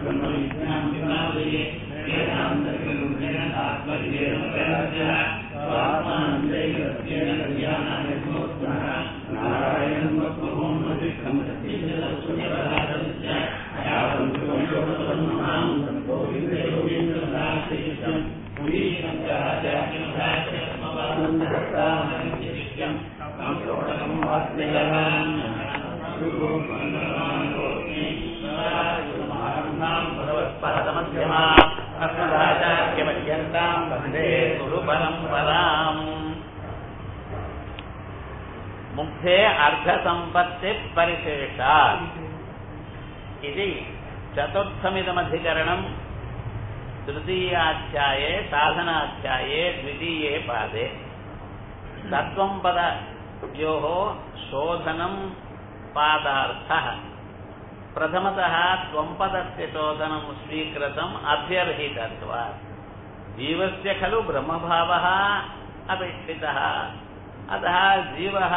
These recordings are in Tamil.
मुग्धे अर्धसम्पत्तिः परिशेषात् इति चतुर्थमिदमधिकरणम् तृतीयाध्याये साधनाध्याये द्वितीये पादे तत्त्वं पदयोः शोधनं पादार्थः प्रथमतः त्वम्पदस्य शोधनं स्वीकृतम् अभ्यर्हितत्वात् जीवस्य खलु ब्रह्मभावः अपेक्षितः अतः जीवः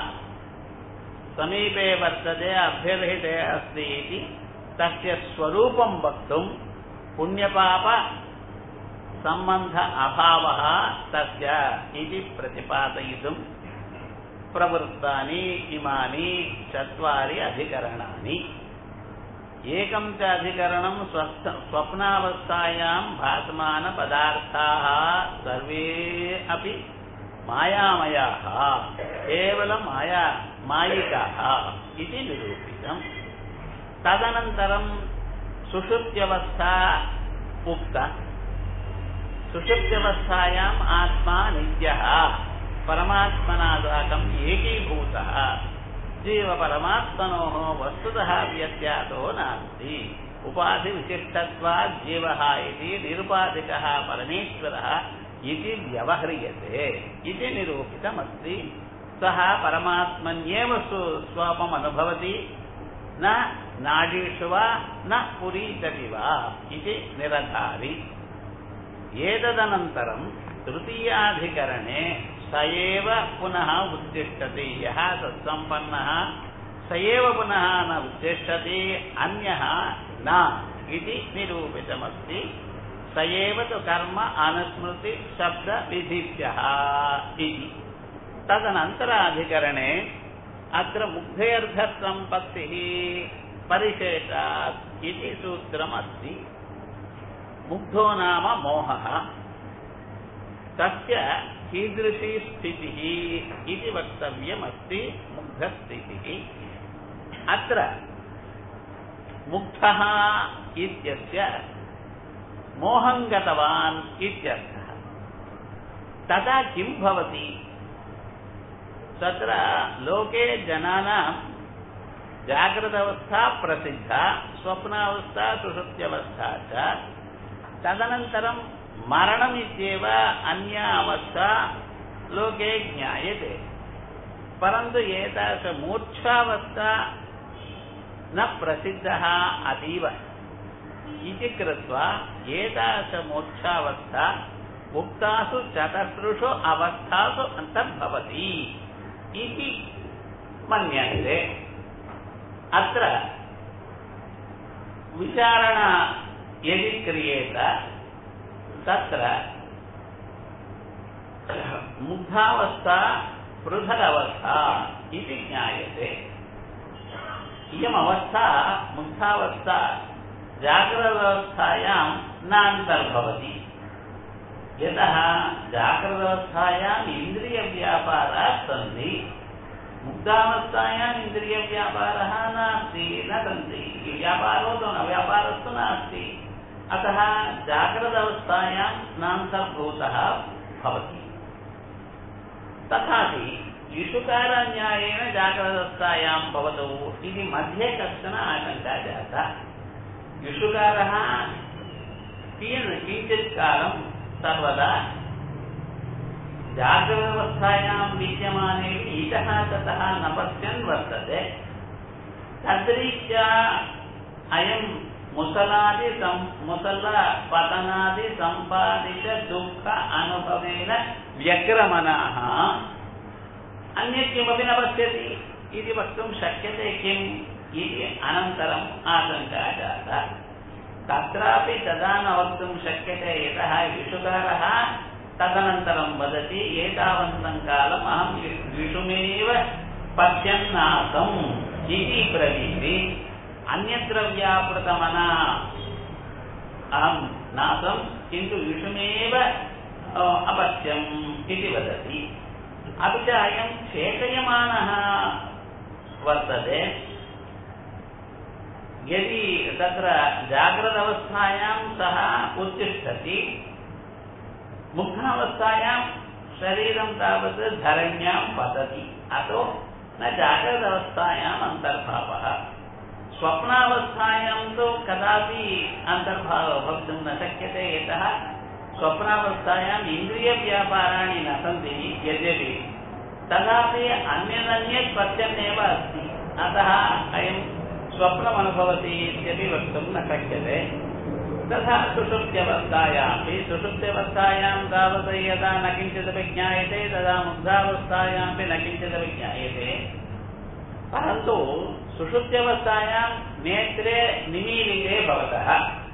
समीपे वर्तते अभ्यर्हिते अस्ति इति तस्य स्वरूपं वक्तुं पुण्यपाप सम्बन्ध अभावः तस्य इति प्रतिपादयितुं प्रवृत्तानि इमानि चत्वारि अधिकरणानि एकं च अधिकरणं स्वस्थ स्वप्नावस्थायां भासमानपदार्थाः सर्वे अपि मायामयाः केवलं माया मायिकाः इति निरूपितम् तदनन्तरं सुषुप्त्यवस्था उक्ता सुषुप्त्यवस्थायाम् आत्मा नित्यः परमात्मना साकम् एकीभूतः जीवपरमात्मनोः वस्तुतः व्यत्यासो नास्ति उपाधिविशिष्टत्वात् जीवः इति निरुपाधिकः परमेश्वरः इति व्यवह्रियते इति निरूपितमस्ति सः परमात्मन्येव सु स्वापम् अनुभवति न नाडीषु वा न पुरीतपि वा इति निरधारि एतदनन्तरं तृतीयाधिकरणे स एव पुनः उत्तिष्ठति यः सत्सम्पन्नः स एव पुनः न उत्तिष्ठति अन्यः न इति निरूपितमस्ति स एव तु कर्म अनुस्मृति शब्दविधिभ्यः इति तदनन्तराधिकरणे अत्र मुग्धेऽर्धसम्पत्तिः परिशेषात् इति सूत्रमस्ति मुग्धो नाम मोहः तस्य कीदृशी स्थितिः इति वक्तव्यमस्ति मुग्धस्थितिः अत्र मुग्धः इत्यस्य मोहं गतवान् इत्यर्थः तदा किं भवति तत्र लोके जनानां जाग्रदवस्था प्रसिद्धा स्वप्नावस्था सुषुप्त्यवस्था च तदनन्तरं मरणमित्येव अन्या अवस्था लोके ज्ञायते परन्तु एतादृशमूर्च्छावस्था न प्रसिद्धः अतीव इति कृत्वा एतादृशमूर्च्छावस्था उक्तासु चतसृषु अवस्थासु अन्तर्भवति इति मन्यन्ते अत्र विचारणा यदि क्रियेत तत्र मुग्धावस्था पृथगवस्था इति ज्ञायते इयमवस्था मुग्धावस्था जाग्रदवस्थायां नान्तर्भवति यतः जाग्रदवस्थायाम् इन्द्रियव्यापाराः सन्ति मुग्धावस्थायाम् इन्द्रियव्यापारः नास्ति न सन्ति व्यापारो तु न व्यापारस्तु नास्ति अतः जाग्रदवस्थायां नान्तर्भूतः भवति तथापि इषुकारन्यायेन जाग्रदवस्थायां भवतु इति मध्ये कश्चन आशङ्का जाता इषुकारः किञ्चित् कालं सर्वदा जाग्रदवस्थायां विद्यमाने इतः ततः न पश्यन् वर्तते तद्रीत्या अयं मुसलादि मुसलपतनादि सम्पादित दुःख अनुभवेन व्यग्रमनाः अन्यत् किमपि न पश्यति इति वक्तुं शक्यते किम् इति अनन्तरम् आशङ्का जाता तत्रापि तदा न वक्तुं शक्यते यतः विषुकारः तदनन्तरं वदति एतावन्तं कालम् अहं विषुमेव पश्यन्नासम् इति ब्रवीति अन्यत्र व्यापृतमना अहं नासं किन्तु विषुमेव अपश्यम् इति वदति अपि च अयं शेषयमानः वर्तते यदि तत्र जाग्रदवस्थायां सः उत्तिष्ठति मुग्धावस्थायां शरीरं तावत् धरण्यां पतति अतो न जाग्रदवस्थायाम् अन्तर्भावः स्वप्नावस्थायां तु कदापि अन्तर्भावः भवितुं न शक्यते यतः स्वप्नावस्थायाम् इन्द्रियव्यापाराणि न सन्ति यद्यपि तदापि अन्यदन्यत् पश्यन्नेव अस्ति अतः अयं स्वप्नमनुभवति इत्यपि वक्तुं न शक्यते तथा सुषुप्त्यवस्थायामपि सुषुप्त्यवस्थायां तावत् यदा न किञ्चिदपि ज्ञायते तदा मुग्धावस्थायामपि न किञ्चिदपि ज्ञायते परन्तु सुषुप्त्यवस्थायां नेत्रे निमीलिते भवतः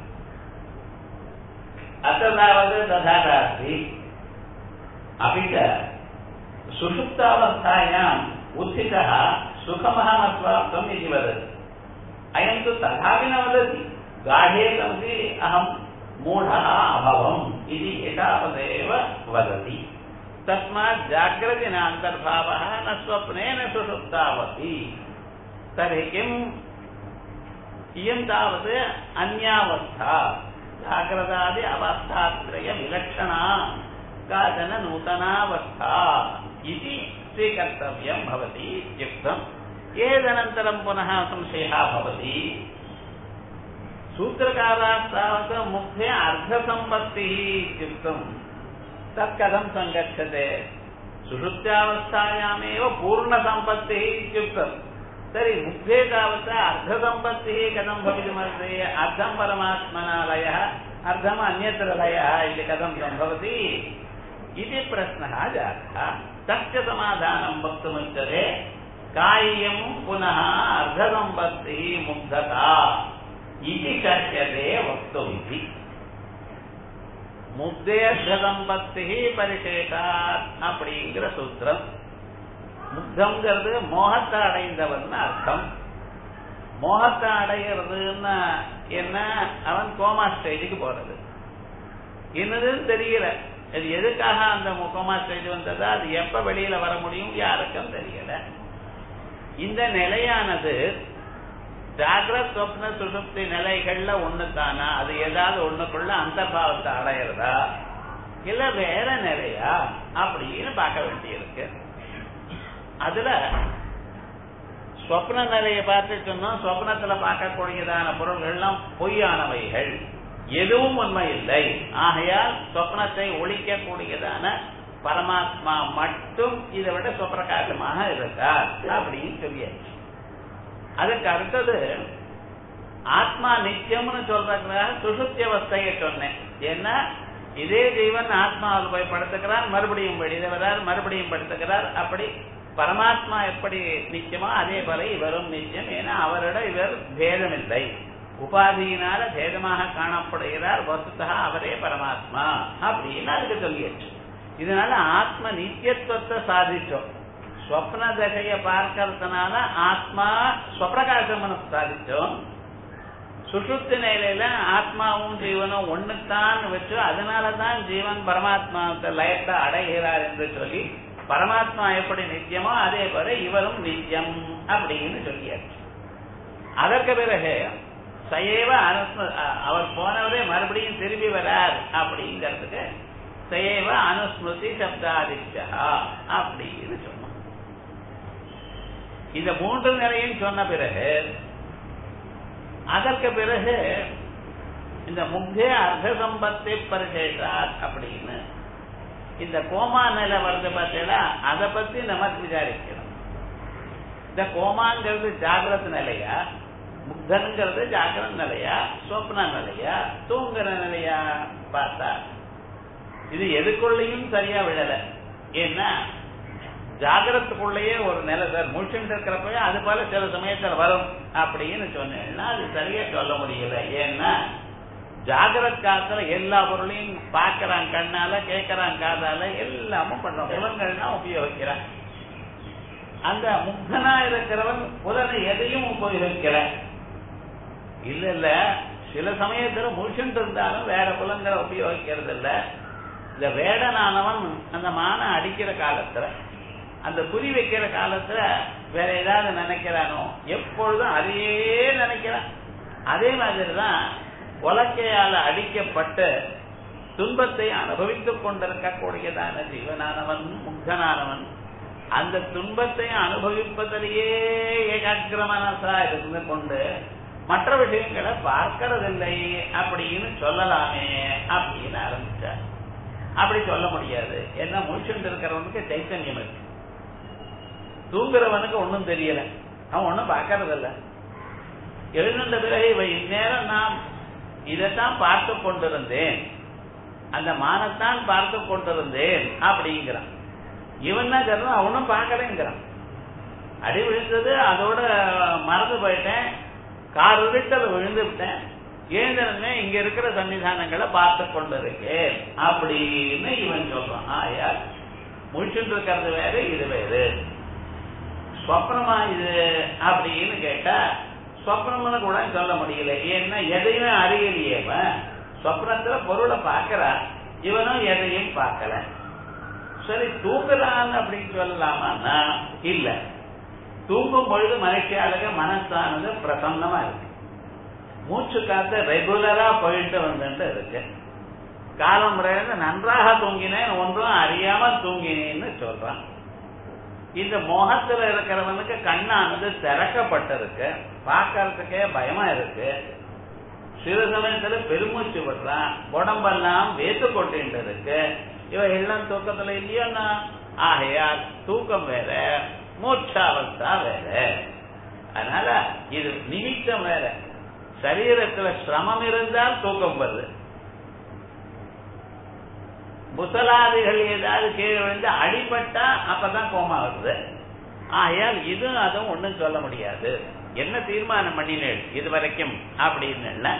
अत्र तावत् तथा नास्ति अपि च सुषुप्तावस्थायाम् उत्थितः सुखमहमस्वाप्तम् इति वदति अयं तु तथापि न वदति गाढे तमसि अहं मूढः अभवम् इति एतावदेव वदति तस्मात् जाग्रति न अन्तर्भावः न स्वप्ने न सुषुप्तावति तर्हि किम् इयं तावत् अन्यावस्था जाग्रदादि अवस्थात्रयविलक्षणा काचन नूतनावस्था इति स्वीकर्तव्यं भवति इत्युक्तम् एतदनन्तरं पुनः संशयः भवति सूत्रकारात् तावत् मुखे अर्धसम्पत्तिः इत्युक्तम् तत् कथं सङ्गच्छते सुषुप्त्यावस्थायामेव पूर्णसम्पत्तिः इत्युक्तम् तर्हि मुग्धे तावत् अर्धसम्पत्तिः कथं भवितुमर्हति अर्धं परमात्मना लयः अर्धम् अन्यत्र लयः इति कथं सम्भवति इति प्रश्नः जातः तस्य समाधानं वक्तुमुच्यते कार्यं पुनः अर्धसम्पत्तिः मुग्धता इति शक्यते वक्तुमिति முக்தே அர்த்தசம்பத்தி பரிசேஷாத் அப்படிங்கிற சூத்திரம் முக்தங்கிறது மோகத்தை அடைந்தவன் அர்த்தம் மோகத்தை அடைகிறதுன்னா என்ன அவன் கோமா ஸ்டேஜுக்கு போறது என்னதுன்னு தெரியல அது எதுக்காக அந்த கோமா ஸ்டேஜ் வந்ததா அது எப்ப வெளியில வர முடியும் யாருக்கும் தெரியல இந்த நிலையானது ஜாகிரத் சொப்ன சுசுப்தி நிலைகள்ல ஒண்ணு தானா அது ஏதாவது ஒண்ணுக்குள்ள அந்தர்பாவத்தை அடையிறதா இல்ல வேற நிலையா அப்படின்னு பார்க்க வேண்டியிருக்கு அதுல ஸ்வப்ன நிலையை பார்த்து சொன்னோம் ஸ்வப்னத்துல பார்க்கக்கூடியதான பொருள்கள்லாம் பொய்யானவைகள் எதுவும் உண்மை இல்லை ஆகையால் சொப்னத்தை ஒழிக்கக்கூடியதான பரமாத்மா மட்டும் இதை விட சுப்பிரகாசமாக இருக்கார் அப்படின்னு சொல்லியாச்சு அதுக்கு அடுத்தது ஆத்மா நித்தியம்னு சொல்றதுக்காக சுசுப்தி அவஸ்தையை சொன்னேன் ஏன்னா இதே ஜீவன் ஆத்மாவில் போய் படுத்துக்கிறார் மறுபடியும் வெளியில வர்றார் மறுபடியும் படுத்துக்கிறார் அப்படி பரமாத்மா எப்படி நிச்சயமோ அதே போல இவரும் நிச்சயம் ஏன்னா அவரிடம் இவர் பேதம் இல்லை உபாதியினால பேதமாக காணப்படுகிறார் வசுத்தா அவரே பரமாத்மா அப்படின்னு அதுக்கு சொல்லியாச்சு இதனால ஆத்ம நித்தியத்துவத்தை சாதிச்சோம் ஸ்வப்ன தசைய பார்க்கறதுனால ஆத்மா ஸ்வப்பிரகாசம் சாதிச்சோம் சுசுப்தி நிலையில ஆத்மாவும் ஜீவனும் ஒண்ணுத்தான் வச்சு அதனாலதான் ஜீவன் பரமாத்மா லயத்தை அடைகிறார் என்று சொல்லி பரமாத்மா எப்படி நித்தியமோ அதே போல இவரும் நித்தியம் அப்படின்னு சொல்லியாச்சு அதற்கு பிறகு சயேவ அனுஸ்ம அவர் போனவரே மறுபடியும் திரும்பி வரார் அப்படிங்கிறதுக்கு சயேவ அனுஸ்மிருதி சப்தாதித்யா அப்படின்னு சொன்னோம் இந்த மூன்று நிலையும் சொன்ன பிறகு அதற்கு பிறகு இந்த முக்கிய அர்த்த சம்பத்தி பரிசேஷார் அப்படின்னு இந்த கோமா நிலை வருது பார்த்தீங்களா அதை பத்தி நமக்கு விசாரிக்கணும் இந்த கோமாங்கிறது ஜாகிரத நிலையா முக்தனுங்கிறது ஜாகிரத நிலையா சொப்ன நிலையா தூங்குற நிலையா பார்த்தா இது எதுக்குள்ளேயும் சரியா விழல ஏன்னா ஜாகிரத்துக்குள்ளேயே ஒரு நிலை சார் முழிச்சுட்டு இருக்கிறப்பவே அது போல சில சமயத்துல வரும் அப்படின்னு சொன்னேன்னா அது சரியா சொல்ல முடியல ஏன்னா ஜாகிரத் காலத்துல எல்லா பொருளையும் பார்க்கறான் கண்ணால கேட்கறான் காதால எல்லாமும் பண்றான் புலன்கள்னா உபயோகிக்கிறான் அந்த முக்தனா இருக்கிறவன் புலனை எதையும் உபயோகிக்கல இல்ல இல்ல சில சமயத்துல முழிச்சுட்டு இருந்தாலும் வேற புலன்களை உபயோகிக்கிறது இல்ல இந்த வேடனானவன் அந்த மானை அடிக்கிற காலத்துல அந்த குறி வைக்கிற காலத்துல வேற ஏதாவது நினைக்கிறானோ எப்பொழுதும் அதையே நினைக்கிறான் அதே மாதிரிதான் உலக்கையால அடிக்கப்பட்டு துன்பத்தை அனுபவித்துக் கொண்டிருக்கக்கூடியதான ஜீவனானவன் முக்தனானவன் அந்த துன்பத்தை அனுபவிப்பதிலேயே ஏகாக்கிர மனசா இருந்து கொண்டு மற்ற விஷயங்களை பார்க்கறதில்லை அப்படின்னு சொல்லலாமே அப்படின்னு ஆரம்பிச்சார் அப்படி சொல்ல முடியாது என்ன முழிச்சுட்டு இருக்கிறவனுக்கு சைத்தன்யம் இருக்கு தூங்குறவனுக்கு ஒன்னும் தெரியல அவன் ஒன்னும் பார்க்கறது இல்ல எழுந்த பிறகு இவை இந்நேரம் நாம் இதைத்தான் பார்த்து கொண்டிருந்தேன் அந்த மானத்தான் பார்த்து கொண்டிருந்தேன் அப்படிங்கிறான் இவன் தான் சொல்றான் அவனும் பார்க்கலங்கிறான் அடி விழுந்தது அதோட மறந்து போயிட்டேன் கார் விட்டது விழுந்து விட்டேன் எழுந்தனமே இங்க இருக்கிற சன்னிதானங்களை பார்த்து கொண்டிருக்கேன் அப்படின்னு இவன் சொல்றான் ஆயா முடிச்சுட்டு இருக்கிறது வேற இது வேறு ஸ்வப்னமா இது அப்படின்னு கேட்டா ஸ்வப்னம்னு கூட சொல்ல முடியல ஏன்னா எதையுமே அறியலையே ஸ்வப்னத்துல பொருளை பார்க்கறான் இவனும் எதையும் பார்க்கல சரி தூங்குறான் அப்படின்னு சொல்லலாமா இல்ல தூங்கும் பொழுது மனுஷியாளுக்கு மனசானது பிரசன்னமா இருக்கு மூச்சு காத்து ரெகுலரா போயிட்டு வந்துட்டு இருக்கு காலம் முறையில நன்றாக தூங்கினேன் ஒன்றும் அறியாம தூங்கினேன்னு சொல்றான் இந்த மோகத்துல இருக்கிறவனுக்கு கண்ணானது திறக்கப்பட்டிருக்கு பார்க்கறதுக்கே பயமா இருக்கு சிறு சமயத்துல பெருமூச்சு விடுறான் உடம்பெல்லாம் வேத்து கொட்டிட்டு இருக்கு இவ எல்லாம் தூக்கத்துல இல்லையோன்னா ஆகையால் தூக்கம் வேற மூச்சாவஸ்தா வேற அதனால இது நிமித்தம் வேற சரீரத்துல சிரமம் இருந்தால் தூக்கம் வருது முசலாதிகள் ஏதாவது கீழே விழுந்து அடிபட்டா அப்பதான் கோமா வருது ஆகையால் இதுவும் அதுவும் ஒண்ணும் சொல்ல முடியாது என்ன தீர்மானம் பண்ணினேன் இது வரைக்கும் அப்படின்னு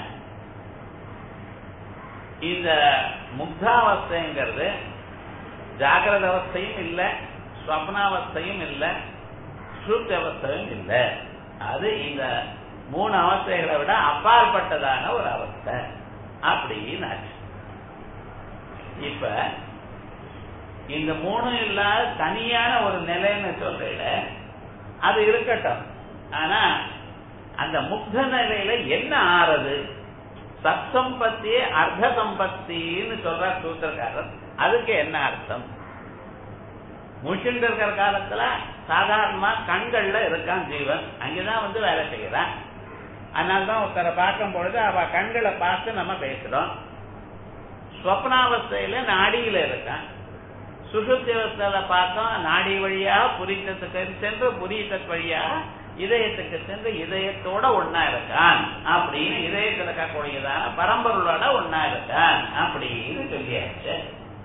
இந்த முக்தாவஸ்தைங்கிறது ஜாகிரத அவஸ்தையும் இல்ல ஸ்வப்னாவஸ்தையும் இல்ல ஸ்ருத் அவஸ்தையும் இல்ல அது இந்த மூணு அவஸ்தைகளை விட அப்பாற்பட்டதான ஒரு அவஸ்தை அப்படின்னு ஆச்சு இப்ப இந்த மூணும் இல்லாத தனியான ஒரு நிலைன்னு சொல்றீல அது இருக்கட்டும் ஆனா அந்த முக்த நிலையில என்ன ஆறது சத்சம்பத்தி அர்த்த சம்பத்தின்னு சொல்ற சூத்திரக்காரர் அதுக்கு என்ன அர்த்தம் முழிச்சுட்டு இருக்கிற காலத்துல சாதாரணமா கண்கள்ல இருக்கான் ஜீவன் அங்கதான் வந்து வேலை செய்யறான் அதனால்தான் ஒருத்தரை பார்க்கும் பொழுது அவ கண்களை பார்த்து நம்ம பேசுறோம் ஸ்வப்னாவஸ்தையில நாடியில இருக்கான் சுசுப்தி அவஸ்தையில பார்த்தோம் நாடி வழியா புரித்தத்துக்கு சென்று புரியத்தக்கு வழியா இதயத்துக்கு சென்று இதயத்தோட ஒன்னா இருக்கான் அப்படின்னு இதயத்தில் இருக்கக்கூடியதான பரம்பொருளோட ஒன்னா இருக்கான் அப்படின்னு சொல்லியாச்சு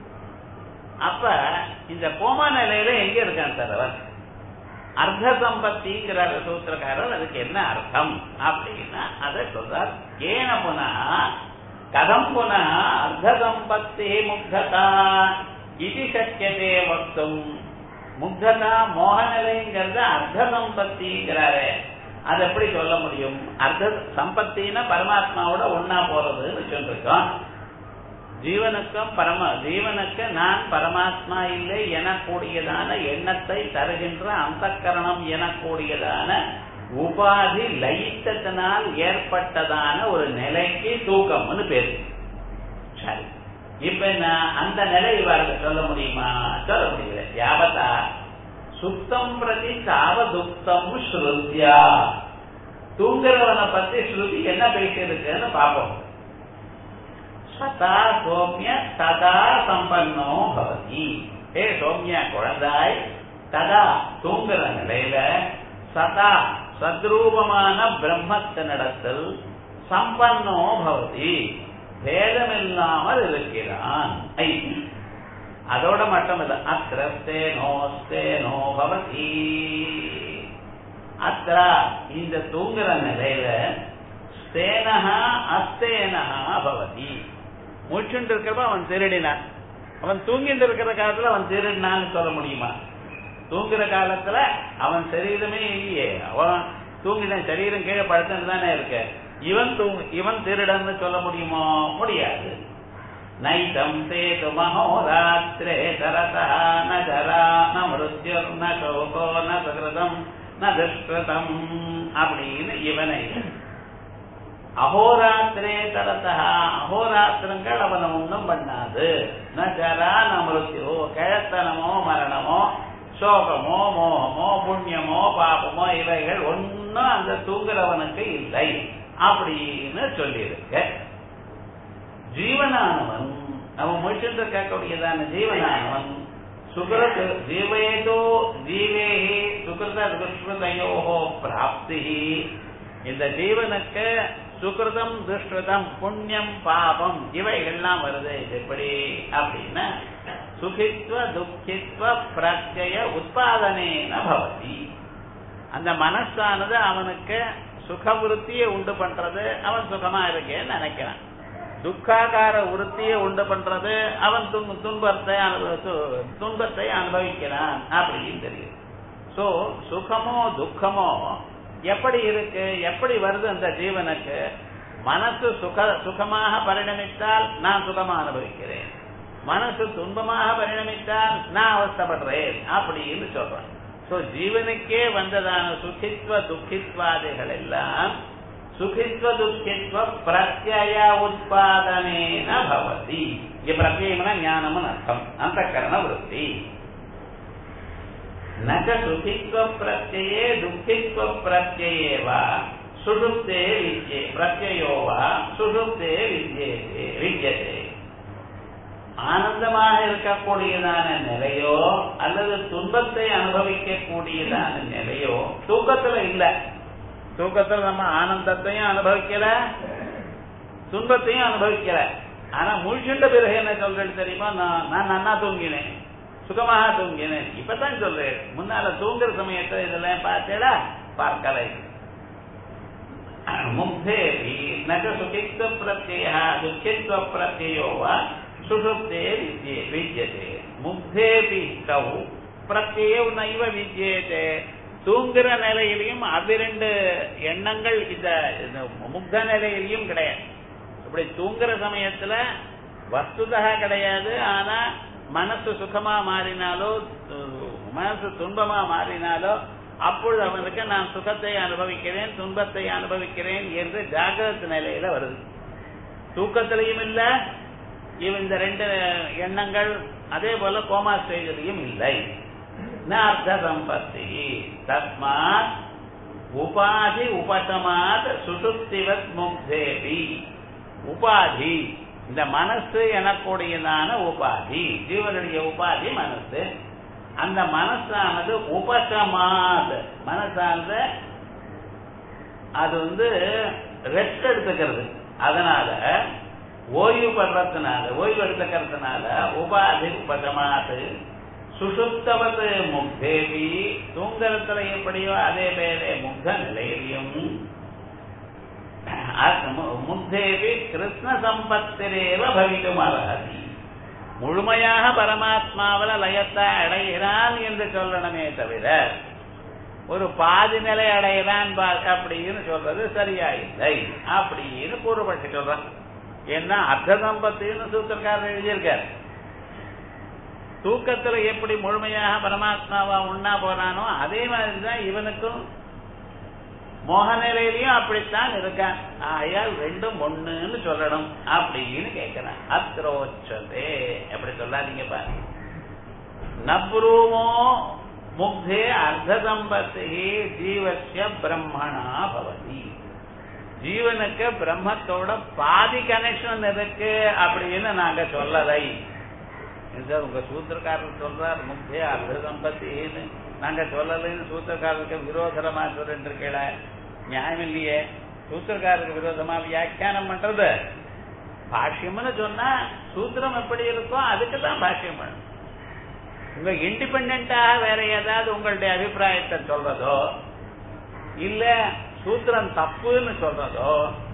அப்ப இந்த கோமா நிலையில எங்க இருக்கான் சார் அவர் அர்த்த சம்பத்திங்கிற சூத்திரக்காரர் அதுக்கு என்ன அர்த்தம் அப்படின்னா அதை சொல்றார் ஏன புனா கதம் புனா அர்த்த சம்பத்தி முக்ததா இது சக்கியதே வக்தும் முக்ததா மோகநிலைங்கிறத அர்த்த சம்பத்திங்கிறாரு அது எப்படி சொல்ல முடியும் அர்த்த சம்பத்தின்னா பரமாத்மாவோட ஒன்னா போறதுன்னு சொல்லிருக்கோம் ஜீவனுக்கும் பரம ஜீவனுக்கு நான் பரமாத்மா இல்லை எனக்கூடியதான எண்ணத்தை தருகின்ற அந்த கரணம் எனக்கூடியதான உபாதி லயித்தத்தினால் ஏற்பட்டதான ஒரு நிலைக்கு தூக்கம்னு பேரு சரி இப்ப என்ன அந்த நிலை இவருக்கு சொல்ல முடியுமா சொல்ல முடியல யாவதா சுத்தம் பிரதி சாவதுக்தம் ஸ்ருத்யா தூங்குறவனை பத்தி ஸ்ருதி என்ன பேசியிருக்குன்னு பார்ப்போம் சதா சோமிய ததா சம்பன்னோ பவதி ஏ சோமியா குழந்தாய் ததா தூங்குற நிலையில சதா சத்ரூபமான பிரம்மத்தினிடத்தில் சம்பன்னோ பவதி பேதமில்லாமல் இருக்கிறான் அதோட மட்டும் இல்ல அத்திரஸ்தேனோஸ்தேனோ பவதி அத்ரா இந்த தூங்குற நிலையில ஸ்தேனஹா அஸ்தேனஹா பவதி முழிச்சுட்டு இருக்கிறப்ப அவன் திருடினான் அவன் தூங்கிட்டு இருக்கிற காலத்துல அவன் திருடினான்னு சொல்ல முடியுமா தூங்குற காலத்துல அவன் சரீரமே இல்லையே அவன் தூங்கின சரீரம் கீழே படுத்துட்டு தானே இருக்கு இவன் தூங்கு இவன் திருடன்னு சொல்ல முடியுமோ முடியாது நைதம் சேது மகோராத்திரே தரதா ந ஜரா ந மிருத்யுர் ந சோகோ ந சுகிருதம் ந துஷ்கிருதம் அப்படின்னு இவனை அகோராத்திரே தரதா அகோராத்திரங்கள் அவனை ஒன்றும் பண்ணாது ந ஜரா ந மிருத்யோ கிழத்தனமோ மரணமோ சோகமோ மோகமோ புண்ணியமோ பாபமோ இவைகள் ஒன்னும் அந்த தூங்குறவனுக்கு இல்லை அப்படின்னு சொல்லியிருக்க ஜீவனானவன் அவன் முழிச்சுட்டு இருக்கக்கூடியதான ஜீவனானவன் சுகிருத் ஜீவேதோ ஜீவேஹி சுகிருத துஷ்கிருதையோகோ பிராப்தி இந்த ஜீவனுக்கு சுகிருதம் துஷ்கிருதம் புண்ணியம் பாபம் இவைகள்லாம் வருது இது எப்படி அப்படின்னா சுகித்வ துக்கித்வ பிரத்யய உற்பாதனேன பவதி அந்த மனசானது அவனுக்கு சுக விருத்தியை உண்டு பண்றது அவன் சுகமா இருக்கேன்னு நினைக்கிறான் துக்காகார விருத்தியை உண்டு பண்றது அவன் துன் துன்பத்தை அனுபவி துன்பத்தை அனுபவிக்கிறான் அப்படின்னு தெரியும் சோ சுகமோ துக்கமோ எப்படி இருக்கு எப்படி வருது அந்த ஜீவனுக்கு மனசு சுக சுகமாக பரிணமித்தால் நான் சுகமா அனுபவிக்கிறேன் மனசு துன்பமாக பரிணமித்தால் நான் அவஸ்தப்படுறேன் அப்படின்னு சொல்றேன் சோ ஜீவனுக்கே வந்ததான சுகித்வ துக்கித்வாதிகள் எல்லாம் சுகித்வ துக்கித்வ பிரத்யய உற்பாதனேன பவதி இங்க பிரத்யம்னா ஞானம்னு அர்த்தம் அந்த கரண விருத்தி நக சுகித்வ பிரத்யே துக்கித்வ பிரத்யே வா சுஷுப்தே வித்யே பிரத்யோ வா சுஷுப்தே வித்யேதே வித்யதே ஆனந்தமாக இருக்கக்கூடியதான நிலையோ அல்லது துன்பத்தை அனுபவிக்க கூடியதான நிலையோ தூக்கத்துல இல்ல தூக்கத்துல நம்ம ஆனந்தத்தையும் அனுபவிக்கல துன்பத்தையும் அனுபவிக்கல ஆனா முழிச்சுண்ட பிறகு என்ன சொல்றது தெரியுமா நான் நான் நன்னா தூங்கினேன் சுகமாக தூங்கினேன் இப்பதான் சொல்றேன் முன்னால தூங்குற சமயத்தை இதெல்லாம் பார்த்தேடா பார்க்கலை முக்தேபி நக சுகித்வ பிரத்ய துக்கித்வ பிரத்யோ வா சுஷுப்தே வித்யே வித்யதே முக்தேபி கவு பிரத்யேவ் நைவ வித்யேதே தூங்குற நிலையிலையும் அவ்விரண்டு எண்ணங்கள் இந்த முக்த நிலையிலையும் கிடையாது இப்படி தூங்குற சமயத்துல வஸ்துதா கிடையாது ஆனா மனசு சுகமா மாறினாலோ மனசு துன்பமா மாறினாலோ அப்பொழுது அவனுக்கு நான் சுகத்தை அனுபவிக்கிறேன் துன்பத்தை அனுபவிக்கிறேன் என்று ஜாகிரத நிலையில வருது தூக்கத்திலையும் இல்ல இவன் இந்த ரெண்டு எண்ணங்கள் அதே போல கோமா ஸ்டேஜிலையும் இல்லை அர்த்த சம்பத்தி தஸ்மாத் உபாதி உபசமாத் சுசுப்திவத் முக்தேபி உபாதி இந்த மனசு எனக்கூடியதான உபாதி ஜீவனுடைய உபாதி மனசு அந்த மனசானது உபசமாத் மனசானது அது வந்து ரெஸ்ட் எடுத்துக்கிறது அதனால ஓய்வு படுறதுனால ஓய்வு எடுத்துக்கிறதுனால உபாதி உபசமாத் சுசுப்தவது முக்தேவி தூங்கரத்துல எப்படியோ அதே பேரே முக்த நிலையிலையும் முக்தேவி கிருஷ்ண சம்பத்திரேவ பவிக்கும் அர்ஹதி முழுமையாக பரமாத்மாவில லயத்தை அடைகிறான் என்று சொல்லணுமே தவிர ஒரு பாதி நிலை அடைகிறான் அப்படின்னு சொல்றது சரியா இல்லை அப்படின்னு பூர்வப்பட்டு சொல்றான் ஏன்னா அர்த்த சம்பத்தின்னு சூத்திரக்காரர் எழுதியிருக்கார் தூக்கத்துல எப்படி முழுமையாக பரமாத்மாவா உண்ணா போறானோ அதே மாதிரிதான் இவனுக்கும் மோக நிலையிலையும் அப்படித்தான் இருக்கான் ஆயால் ரெண்டும் ஒண்ணுன்னு சொல்லணும் அப்படின்னு கேட்கிறேன் அத்ரோச்சதே எப்படி சொல்லாதீங்க பாருங்க நப்ரூமோ முக்தே அர்த்த சம்பத்தி ஜீவசிய பிரம்மணா பவதி ஜீவனுக்கு பிரம்மத்தோட பாதி கனெக்ஷன் இருக்கு அப்படின்னு நாங்க சொல்லலை சார் உங்க சூத்திரக்காரர் சொல்றார் முக்கிய அர்த்த சம்பத்தின்னு நாங்க சொல்லலைன்னு சூத்திரக்காரருக்கு விரோதமா சொல்லிட்டு இருக்கல நியாயம் இல்லையே சூத்திரக்காரருக்கு விரோதமா வியாக்கியானம் பண்றது பாஷ்யம்னு சொன்னா சூத்திரம் எப்படி இருக்கோ அதுக்கு தான் பாஷ்யம் பண்ணும் உங்க இண்டிபெண்டாக வேற ஏதாவது உங்களுடைய அபிப்பிராயத்தை சொல்றதோ இல்ல சூத்திரம் தப்புன்னு சொல்றதோ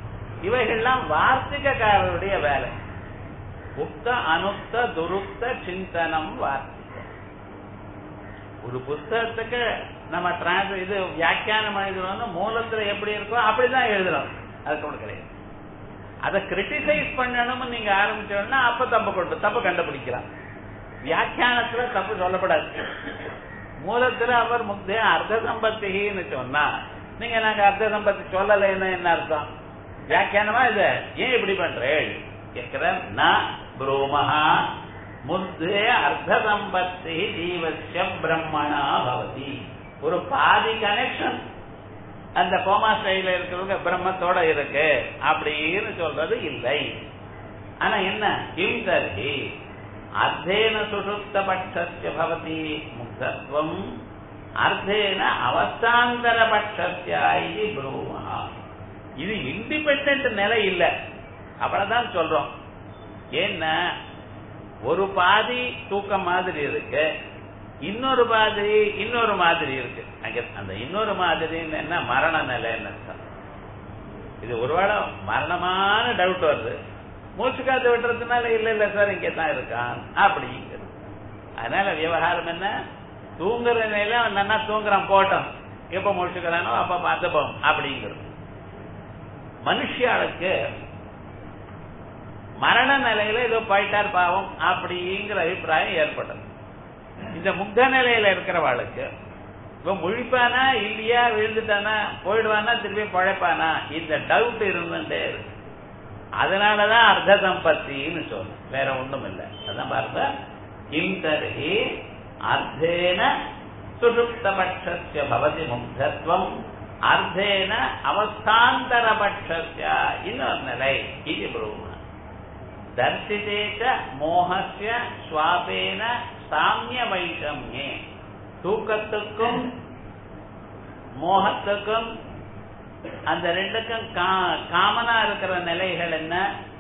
இவைகள்லாம் வார்த்திகக்காரருடைய வேலை உக்த அனுக்த துருக்த சிந்தனம் வார்த்திகம் ஒரு புஸ்தகத்துக்கு நம்ம டிரான்ஸ் இது வியாக்கியானம் எழுதுறோம்னா மூலத்துல எப்படி இருக்கோ அப்படிதான் எழுதுறோம் அது ஒண்ணு கிடையாது அதை கிரிட்டிசைஸ் பண்ணணும்னு நீங்க ஆரம்பிச்சோம்னா அப்ப தப்பு கொண்டு தப்பு கண்டுபிடிக்கலாம் வியாக்கியானத்துல தப்பு சொல்லப்படாது மூலத்துல அவர் முக்தே அர்த்த சம்பத்தின்னு சொன்னா நீங்க நாங்க அர்த்த சம்பத்தி சொல்லலைன்னா என்ன அர்த்தம் வியாக்கியானமா இது ஏன் இப்படி பண்றேன் கேட்கிறேன் நான் புரோமஹா முத்தே அர்த்த சம்பத்தி ஜீவசிய பிரம்மணா பவதி ஒரு பாதி கனெக்ஷன் அந்த கோமா ஸ்டைல இருக்கிறவங்க பிரம்மத்தோட இருக்கு அப்படின்னு சொல்றது இல்லை ஆனா என்ன கிம் தர்ஹி அர்த்தேன சுஷுப்த பட்சஸ்ய பவதி முக்தத்வம் அர்த்தேன அவஸ்தாந்தர பட்சஸ்ய இது புரூமஹா இது இண்டிபெண்ட் நிலை இல்ல அவ்வளவுதான் சொல்றோம் ஏன்னா ஒரு பாதி தூக்கம் மாதிரி இருக்கு இன்னொரு மாதிரி இன்னொரு மாதிரி இருக்கு அங்க அந்த இன்னொரு மாதிரி என்ன மரண நிலைன்னு அர்த்தம் இது ஒருவேளை மரணமான டவுட் வருது மூச்சு காத்து விட்டுறதுனால இல்ல இல்ல சார் இங்க தான் இருக்கான் அப்படிங்கிறது அதனால விவகாரம் என்ன தூங்குற நிலையில அவன் நல்லா தூங்குறான் போட்டோம் எப்ப முடிச்சுக்கிறானோ அப்ப பார்த்துப்போம் அப்படிங்கிறது மனுஷியாளுக்கு மரண நிலையில ஏதோ போயிட்டார் பாவம் அப்படிங்கிற அபிப்பிராயம் ஏற்பட்டது இந்த முக்த நிலையில இருக்கிறவாளுக்கு இவன் முழிப்பானா இல்லையா விழுந்துட்டானா போயிடுவானா திருப்பி பழைப்பானா இந்த டவுட் இருந்துட்டே இருக்கு அதனாலதான் அர்த்த சம்பத்தின்னு சொல்லும் வேற ஒண்ணும் இல்லை அதான் பாருங்க கிந்தர்ஹி அர்த்தேன சுஷுப்த பட்சஸ்ய பவதி முக்தத்வம் அர்த்தேன அவஸ்தாந்தர பட்சஸ்ய இன்னொரு நிலை இது பிரம்ம தர்சிதேச்ச மோகஸ்ய சுவாபேன சாமிய வைஷம்யே தூக்கத்துக்கும் மோகத்துக்கும் அந்த ரெண்டுக்கும் காமனா இருக்கிற நிலைகள் என்ன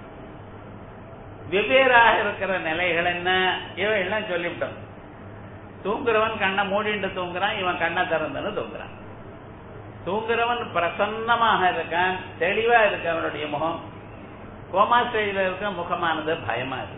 வெவ்வேறாக இருக்கிற நிலைகள் என்ன இவையெல்லாம் சொல்லிவிட்டோம் தூங்குறவன் கண்ணை மூடிட்டு தூங்குறான் இவன் கண்ணை திறந்துன்னு தூங்குறான் தூங்குறவன் பிரசன்னமாக இருக்கான் தெளிவா இருக்கு அவனுடைய முகம் கோமாஸ்டையில இருக்க முகமானது பயமா இருக்கு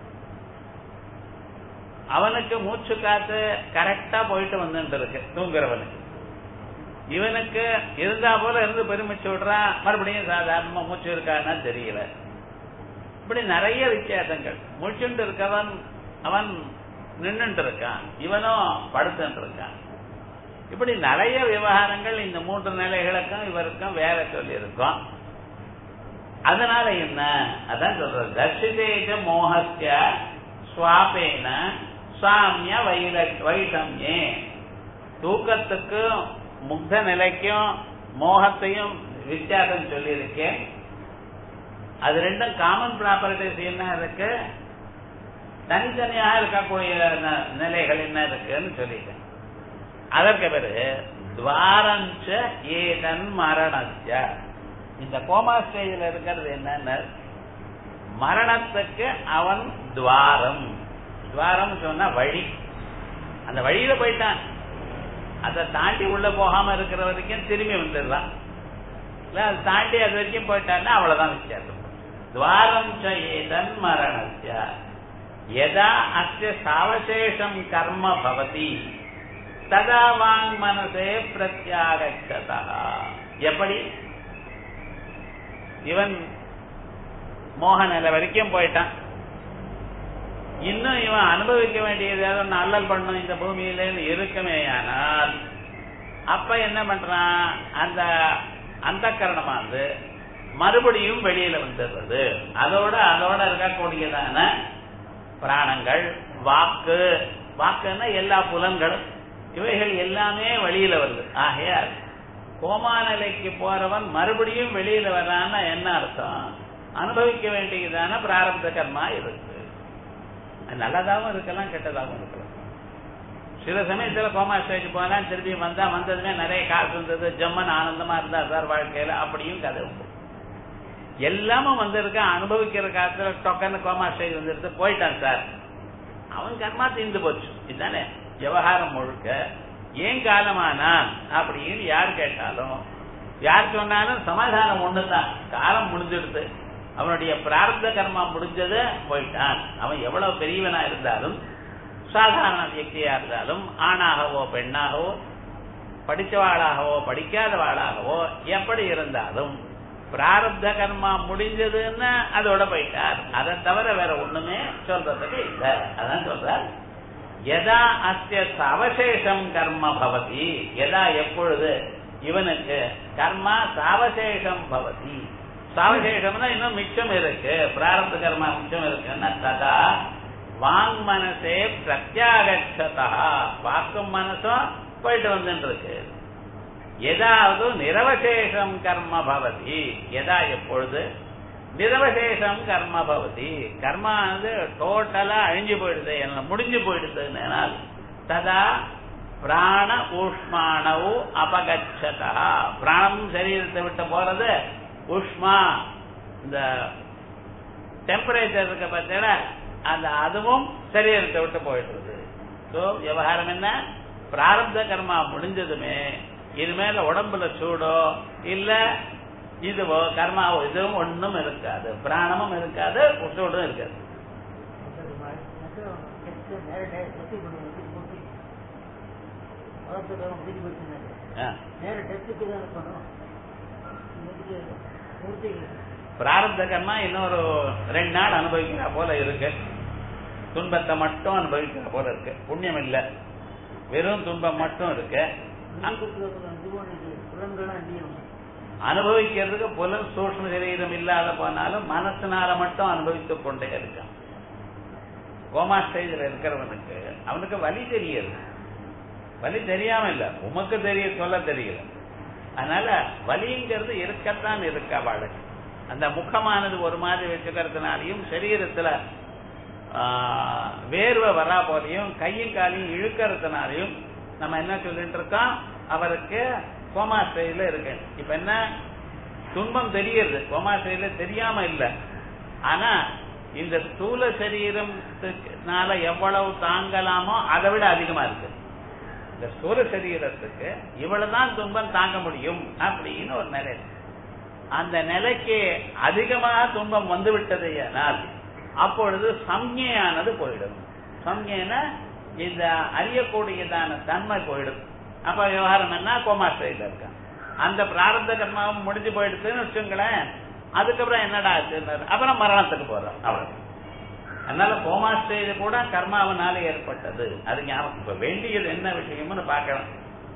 அவனுக்கு மூச்சு காத்து கரெக்டா போயிட்டு வந்துட்டு இருக்கு தூங்குறவனுக்கு இவனுக்கு இருந்தா போல இருந்து பெருமிச்சு விடுறான் மறுபடியும் சாதாரணமா மூச்சு இருக்கான்னா தெரியல இப்படி நிறைய வித்தியாசங்கள் முடிச்சுட்டு இருக்கவன் அவன் நின்றுட்டு இருக்கான் இவனும் படுத்துட்டு இருக்கான் இப்படி நிறைய விவகாரங்கள் இந்த மூன்று நிலைகளுக்கும் இவருக்கும் வேற சொல்லி இருக்கும் அதனால என்ன அதான் சொல்றது தர்ஷிதேஜ மோகஸ்ய சுவாபேன சாமிய வைல வைஷம்யே தூக்கத்துக்கும் முக்த நிலைக்கும் மோகத்தையும் வித்தியாசம் சொல்லியிருக்கேன் அது ரெண்டும் காமன் ப்ராப்பர்ட்டிஸ் என்ன இருக்கு தனித்தனியாக இருக்கக்கூடிய நிலைகள் என்ன இருக்குன்னு சொல்லிட்டேன் அதற்கு பிறகு துவாரஞ்ச ஏதன் மரணஸ்ய இந்த கோமா ஸ்டேஜில் இருக்கிறது என்னன்னு மரணத்துக்கு அவன் துவாரம் துவாரம் சொன்னா வழி அந்த வழியில போயிட்டான் அதை தாண்டி உள்ள போகாம இருக்கிற வரைக்கும் திரும்பி வந்துடலாம் இல்ல அதை தாண்டி அது வரைக்கும் போயிட்டான்னா அவ்வளவுதான் வித்தியாசம் துவாரம் ஏதன் மரணஸ்ய எதா அஸ்ய சாவசேஷம் கர்ம பவதி ததா வாங் மனசே பிரத்யாகச்சதா எப்படி இவன் மோக நிலை வரைக்கும் போயிட்டான் இன்னும் இவன் அனுபவிக்க வேண்டியது ஏதாவது அல்லல் பண்ணும் இந்த பூமியில இருக்குமே ஆனால் அப்ப என்ன பண்றான் அந்த அந்த கரணமானது மறுபடியும் வெளியில வந்துடுறது அதோட அதோட இருக்கக்கூடியதான பிராணங்கள் வாக்கு வாக்குன்னா எல்லா புலன்களும் இவைகள் எல்லாமே வெளியில வருது ஆகையால் கோமா நிலைக்கு போறவன் மறுபடியும் வெளியில வர்றான்னா என்ன அர்த்தம் அனுபவிக்க வேண்டியதான பிராரப்த கர்மா இருக்கு நல்லதாகவும் இருக்கலாம் கெட்டதாகவும் இருக்கலாம் சில சமயத்துல கோமா ஸ்டேஜ் போனா திருப்பி வந்தா வந்ததுமே நிறைய காசு இருந்தது ஜம்மன் ஆனந்தமா இருந்தா சார் வாழ்க்கையில அப்படியும் கதை உண்டு எல்லாமும் வந்திருக்க அனுபவிக்கிற காலத்துல டொக்கன்னு கோமா ஸ்டேஜ் வந்துருது போயிட்டான் சார் அவன் கர்மா தீர்ந்து போச்சு இதுதானே விவகாரம் முழுக்க ஏன் காலமானான் அப்படின்னு யார் கேட்டாலும் யார் சொன்னாலும் சமாதானம் ஒண்ணுதான் காலம் முடிஞ்சிடுது அவனுடைய பிரார்த்த கர்மா முடிஞ்சது போயிட்டான் அவன் எவ்வளவு பெரியவனா இருந்தாலும் சாதாரண வியக்தியா இருந்தாலும் ஆணாகவோ பெண்ணாகவோ படித்தவாளாகவோ படிக்காதவாளாகவோ எப்படி இருந்தாலும் பிராரப்த கர்மா முடிஞ்சதுன்னா அதோட போயிட்டார் அதை தவிர வேற ஒண்ணுமே சொல்றதுக்கு இல்லை அதான் சொல்றார் எதா அஸ்ய சவசேஷம் கர்ம பவதி எதா எப்பொழுது இவனுக்கு கர்மா சாவசேஷம் பவதி சாவசேஷம்னா இன்னும் மிச்சம் இருக்கு பிராரப்த கர்மா மிச்சம் இருக்குன்னா ததா வாங் மனசே பிரத்யாகச்சதா வாக்கும் மனசும் போயிட்டு வந்துட்டு இருக்கு ஏதாவது நிரவசேஷம் கர்ம பவதி எதா எப்பொழுது நிரவசேஷம் கர்ம பவதி கர்மா வந்து டோட்டலா அழிஞ்சு போயிடுது என்ன முடிஞ்சு போயிடுதுன்னா ததா பிராண ஊஷ்மானவு அபகச்சதா பிராணம் சரீரத்தை விட்டு போறது உஷ்மா இந்த டெம்பரேச்சர் இருக்க பார்த்தீங்கன்னா அந்த அதுவும் சரீரத்தை விட்டு போயிடுறது ஸோ விவகாரம் என்ன பிராரப்த கர்மா முடிஞ்சதுமே இனிமேல உடம்புல சூடோ இல்ல இதுவோ கர்மாவோ இதுவும் ஒண்ணும் இருக்காது பிராணமும் இருக்காது சூடும் இருக்காது ஆ. பிராரப்த கர்மா இன்னொரு ரெண்டு நாள் அனுபவிக்கிற போல இருக்கு துன்பத்தை மட்டும் அனுபவிக்கிற போல இருக்கு புண்ணியம் இல்ல வெறும் துன்பம் மட்டும் இருக்கு அனுபவிக்கிறதுக்கு புலன் சூக்ம சரீரம் இல்லாத போனாலும் மனசினால மட்டும் அனுபவித்துக் கொண்டே இருக்கான் கோமா ஸ்டேஜில் இருக்கிறவனுக்கு அவனுக்கு வலி தெரியுது வலி தெரியாம இல்ல உமக்கு தெரிய சொல்ல தெரியல அதனால வலிங்கிறது இருக்கத்தான் இருக்கா அவளுக்கு அந்த முகமானது ஒரு மாதிரி வச்சுக்கிறதுனாலையும் சரீரத்துல ஆஹ், வேர்வை வரா போலையும் கையும் காலையும் இழுக்கிறதுனாலையும் நம்ம என்ன சொல்லிட்டு இருக்கோம் அவருக்கு கோமா ஸ்டேஜ்ல இருக்கு இப்ப என்ன துன்பம் தெரியுது கோமா ஸ்டேஜ்ல தெரியாம இல்ல ஆனா இந்த ஸ்தூல சரீரத்தினால எவ்வளவு தாங்கலாமோ அதை விட அதிகமா இருக்கு இந்த ஸ்தூல சரீரத்துக்கு இவ்வளவுதான் துன்பம் தாங்க முடியும் அப்படின்னு ஒரு நிலை இருக்கு. அந்த நிலைக்கு அதிகமாக துன்பம் வந்து விட்டது ஆனால் அப்பொழுது சம்ஞையானது போயிடும் சம்ஞைனா இந்த அறியக்கூடியதான தன்மை போயிடும் அப்ப விவகாரம் என்ன கோமாஸ்டைல இருக்கான் அந்த பிராரப்த கர்மாவும் முடிஞ்சு போயிடுச்சுன்னு வச்சுங்களேன் அதுக்கப்புறம் என்னடா ஆச்சுன்னாரு அப்புறம் மரணத்துக்கு போறோம் அவ்வளவு அதனால கோமா ஸ்டேஜ் கூட கர்மாவனால ஏற்பட்டது அது ஞாபகம் இப்ப வேண்டியது என்ன விஷயம்னு பார்க்கலாம்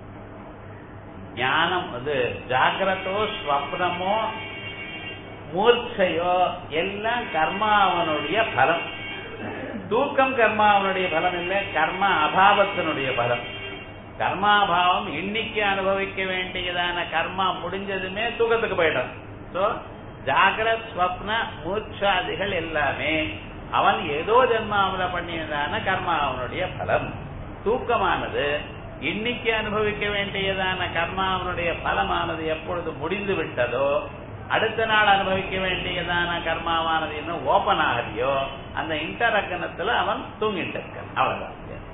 ஞானம் அது ஜாகிரதோ ஸ்வப்னமோ மூர்ச்சையோ எல்லாம் கர்மாவனுடைய பலம் தூக்கம் கர்மாவனுடைய பலம் இல்லை கர்மா அபாவத்தினுடைய பலம் கர்மாபாவம் இன்னைக்கு அனுபவிக்க வேண்டியதான கர்மா முடிஞ்சதுமே தூக்கத்துக்கு போயிடும் சோ ஜாகிரத் ஸ்வப்ன மூர்ச்சாதிகள் எல்லாமே அவன் ஏதோ ஜென்மாவில பண்ணியதான கர்மா அவனுடைய பலம் தூக்கமானது இன்னைக்கு அனுபவிக்க வேண்டியதான கர்மா அவனுடைய பலமானது எப்பொழுது முடிந்து விட்டதோ அடுத்த நாள் அனுபவிக்க வேண்டியதான கர்மாவானது இன்னும் ஓபன் ஆகலையோ அந்த இன்டரக்கணத்துல அவன் தூங்கிட்டு இருக்கான் அவ்வளவுதான்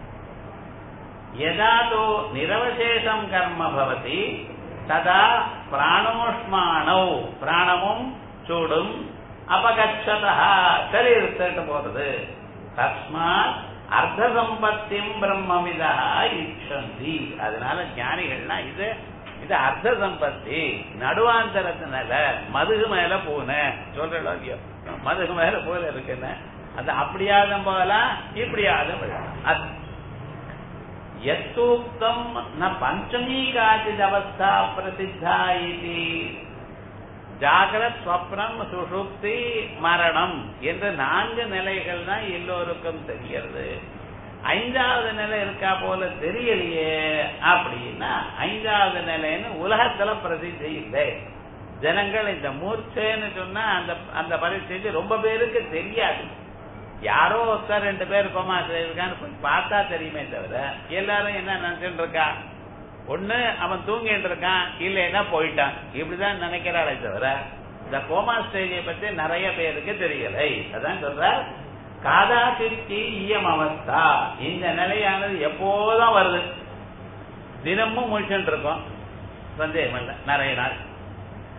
யதாதோ நிரவசேஷம் கர்ம பவதி ததா பிராணோஷ்மானௌ பிராணமும் சூடும் அபகச்சதா சரீரத்திட்டு போறது தஸ்மாத் அர்த்த சம்பத்தியும் பிரம்மவிதா இச்சந்தி அதனால ஞானிகள்னா இது இது அர்த்த சம்பத்தி நடுவாந்தரத்தினால மதுகு மேல போன சொல்றோம் இல்லையோ மதுகு மேல போல இருக்குன்னு அது அப்படியாத போகலாம் இப்படியாத விழலாம் அது எத்தூக்தம் ந பஞ்சமீ காச்சித் அவஸ்தா பிரசித்தா இது ஜாகிரத் ஸ்வப்னம் சுஷுப்தி மரணம் என்ற நான்கு நிலைகள் தான் எல்லோருக்கும் தெரிகிறது ஐந்தாவது நிலை இருக்கா போல தெரியலையே அப்படின்னா ஐந்தாவது நிலைன்னு உலகத்துல பிரசித்தி இல்லை ஜனங்கள் இந்த மூர்ச்சைன்னு சொன்னா அந்த அந்த பரிస్థితి ரொம்ப பேருக்கு தெரியாது யாரோ ஒருத்தர் ரெண்டு பேர் கோமா இருக்கான்னு போய் பார்த்தா தெரியுமே தவிர எல்லாரும் என்ன நினைச்சுட்டு இருக்கா ஒண்ணு அவன் தூங்கிட்டு இருக்கான் இல்லைன்னா போயிட்டான் இப்படிதான் நினைக்கிறாளே தவிர இந்த கோமா ஸ்டேஜை பத்தி நிறைய பேருக்கு தெரியலை அதான் சொல்ற காதா திருச்சி ஈயம் அவஸ்தா இந்த நிலையானது எப்போதான் வருது தினமும் முழிச்சுட்டு இருக்கோம் சந்தேகம் இல்லை நிறைய நாள்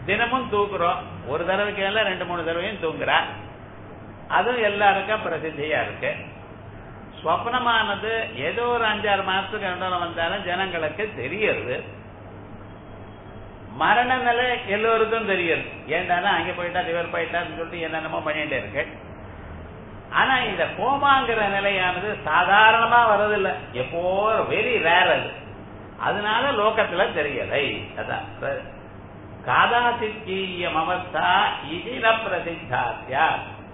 தினமும் தூக்குறோம் ஒரு தடவைக்கு மேல ரெண்டு மூணு தடவையும் தூங்குறா அதுவும் எல்லாருக்கும் பிரசித்தியா இருக்கு ஸ்வப்னமானது ஏதோ ஒரு அஞ்சாறு மாசத்துக்கு ரெண்டு வந்தாலும் ஜனங்களுக்கு தெரியுது மரண நிலை எல்லோருக்கும் தெரியுது ஏன்டானா அங்க போயிட்டா இவர் போயிட்டான்னு சொல்லிட்டு என்னென்னமோ பண்ணிட்டே இருக்கு ஆனா இந்த கோமாங்கிற நிலையானது சாதாரணமா வர்றதில்லை எப்போ வெரி ரேர் அது அதனால லோகத்துல தெரியலை அதான் காதாசித்தீயம் அவஸ்தா இதில பிரசித்தாத்தியா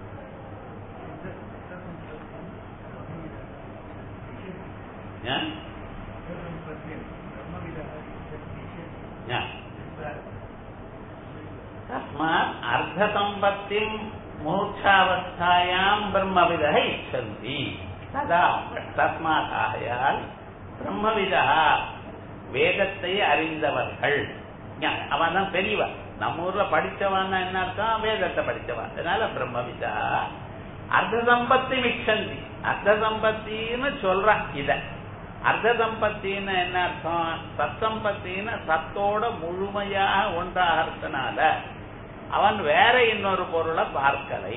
தஸ்மாத் அர்த்தசம்பத்திம் மூர்ச்சாவஸ்தாயாம் பிரம்மவித இச்சந்தி ததா தஸ்மாத் ஆகையால் பிரம்மவிதா வேதத்தை அறிந்தவர்கள் அவன் தான் பெரியவன் நம்ம ஊர்ல படிச்சவன் என்ன அர்த்தம் வேதத்தை படிச்சவன் அதனால பிரம்மவிதா அர்த்த சம்பத்தி மிச்சந்தி அர்த்த சம்பத்தின்னு சொல்றான் இத அர்த்த சம்பத்தின்னு என்ன அர்த்தம் சத்தம்பத்தின்னு சத்தோட முழுமையாக ஒன்றாகிறதுனால அவன் வேற இன்னொரு பொருளை பார்க்கலை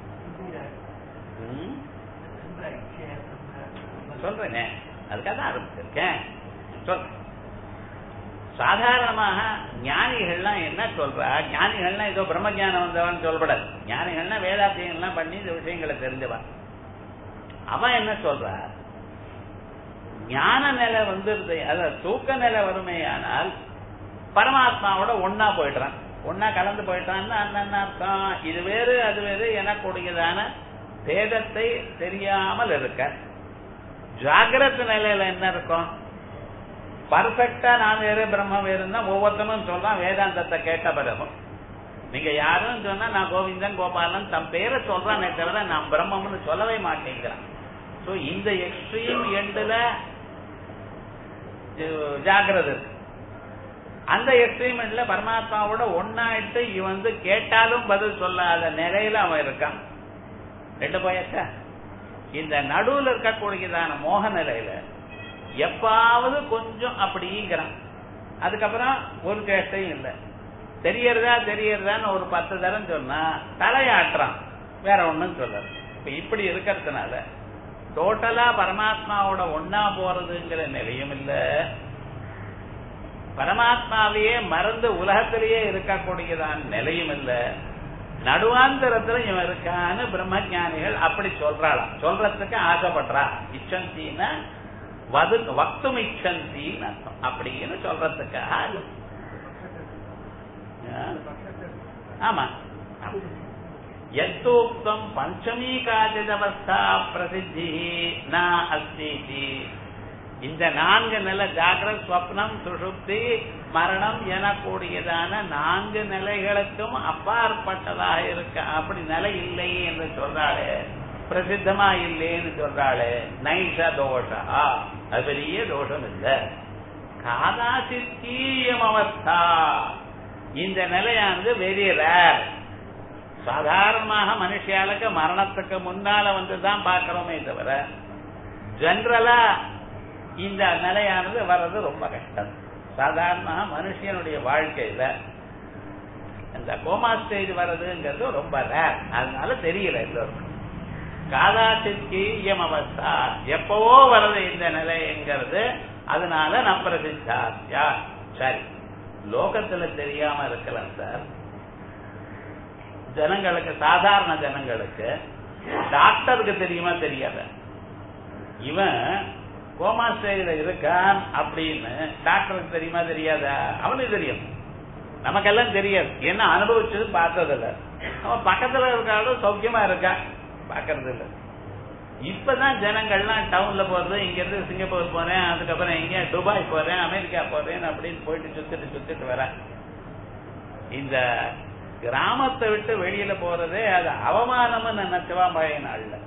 சொல்றேனே அதுக்காக தான் ஆரம்பிச்சிருக்கேன் சொல்றேன் சாதாரணமாக ஞானிகள்லாம் என்ன சொல்றா ஞானிகள்னா ஏதோ பிரம்ம ஜானம் வந்தவன் சொல்லப்படாது ஞானிகள்னா வேதாத்தியங்கள்லாம் பண்ணி இந்த விஷயங்களை தெரிஞ்சவன் அவன் என்ன சொல்றா ஞான நிலை வந்துருது அதாவது தூக்க நிலை வறுமையானால் பரமாத்மாவோட ஒன்னா போயிடுறான் ஒன்னா கலந்து போயிட்டான்னா என்ன அர்த்தம் இது வேறு அது வேறு எனக்கூடியதான பேதத்தை தெரியாமல் இருக்க ஜாகிரத நிலையில என்ன இருக்கும் பர்ஃபெக்டா நான் வேறு பிரம்ம வேறுன்னா ஒவ்வொருத்தனும் சொல்றான் வேதாந்தத்தை கேட்ட பிறகும் நீங்க யாரும் சொன்னா நான் கோவிந்தன் கோபாலன் தம் பேரை சொல்றானே தவிர நான் பிரம்மம்னு சொல்லவே மாட்டேங்கிறான் சோ இந்த எக்ஸ்ட்ரீம் எண்டுல ஜாகிரத இருக்கு அந்த எக்ஸ்ட்ரீம் எண்ட்ல பரமாத்மாவோட ஒன்னாயிட்டு இவன் வந்து கேட்டாலும் பதில் சொல்லாத நிலையில அவன் இருக்கான் ரெண்டு போயாச்சா இந்த நடுவுல இருக்கக்கூடியதான மோக நிலையில எப்பாவது கொஞ்சம் அப்படிங்கிறான் அதுக்கப்புறம் ஒரு கேட்டையும் இல்லை தெரியறதா தெரியறதான்னு ஒரு பத்து தரம் சொன்னா தலையாட்டுறான் வேற ஒண்ணும் சொல்லல இப்ப இப்படி இருக்கிறதுனால டோட்டலா பரமாத்மாவோட ஒன்னா போறதுங்கிற நிலையும் இல்ல பரமாத்மாவையே மறந்து உலகத்திலேயே இருக்கக்கூடியதான் நிலையும் இல்ல நடுவாந்தரத்துல இவன் இருக்கான்னு பிரம்மஜானிகள் அப்படி சொல்றாளாம் சொல்றதுக்கு ஆசைப்படுறா இச்சந்தின்னா வது வக்தும் இச்சந்தின்னு அர்த்தம் அப்படின்னு சொல்றதுக்காக ஆமா எத்தோக்தம் பஞ்சமீ காச்சிதவஸ்தா பிரசித்தி ந அஸ்தி இந்த நான்கு நில ஜாகிரத் ஸ்வப்னம் சுஷுப்தி மரணம் எனக்கூடியதான நான்கு நிலைகளுக்கும் அப்பாற்பட்டதாக இருக்க அப்படி நிலை இல்லை என்று சொல்றாளே பிரசித்தமா இல்லைன்னு சொல்றாளே நைஷ தோஷா அது பெரிய தோஷம் இல்லை காதாசித்தீயம் அவஸ்தா இந்த நிலையானது வெரி ரேர் சாதாரணமாக மனுஷியாளுக்கு மரணத்துக்கு முன்னால வந்துதான் பார்க்கிறோமே தவிர ஜென்ரலா இந்த நிலையானது வர்றது ரொம்ப கஷ்டம் சாதாரணமாக மனுஷனுடைய வாழ்க்கையில இந்த கோமா ஸ்டேஜ் வர்றதுங்கிறது ரொம்ப ரேர் அதனால தெரியல எல்லோருக்கும் காதாசிற்கு இயம் அவஸ்தா எப்பவோ வர்றது இந்த நிலைங்கிறது அதனால நம்பிரசித்தாத்யா சரி லோகத்துல தெரியாம இருக்கலாம் சார் ஜனங்களுக்கு சாதாரண ஜனங்களுக்கு டாக்டருக்கு தெரியுமா தெரியாத இவன் கோமா ஸ்டேஜ்ல இருக்கான் அப்படின்னு டாக்டருக்கு தெரியுமா தெரியாதா அவனுக்கு தெரியும் நமக்கெல்லாம் தெரியாது என்ன அனுபவிச்சது பார்த்ததில்ல அவன் பக்கத்துல இருக்காலும் சௌக்கியமா இருக்கான் பாக்குறது இல்ல இப்பதான் ஜனங்கள்லாம் டவுன்ல போறது இங்க இருந்து சிங்கப்பூர் போறேன் அதுக்கப்புறம் எங்க துபாய் போறேன் அமெரிக்கா போறேன் அப்படின்னு போயிட்டு சுத்திட்டு சுத்திட்டு வர இந்த கிராமத்தை விட்டு வெளியில போறதே அது அவமானம்னு நினைச்சவா பயனாள்ல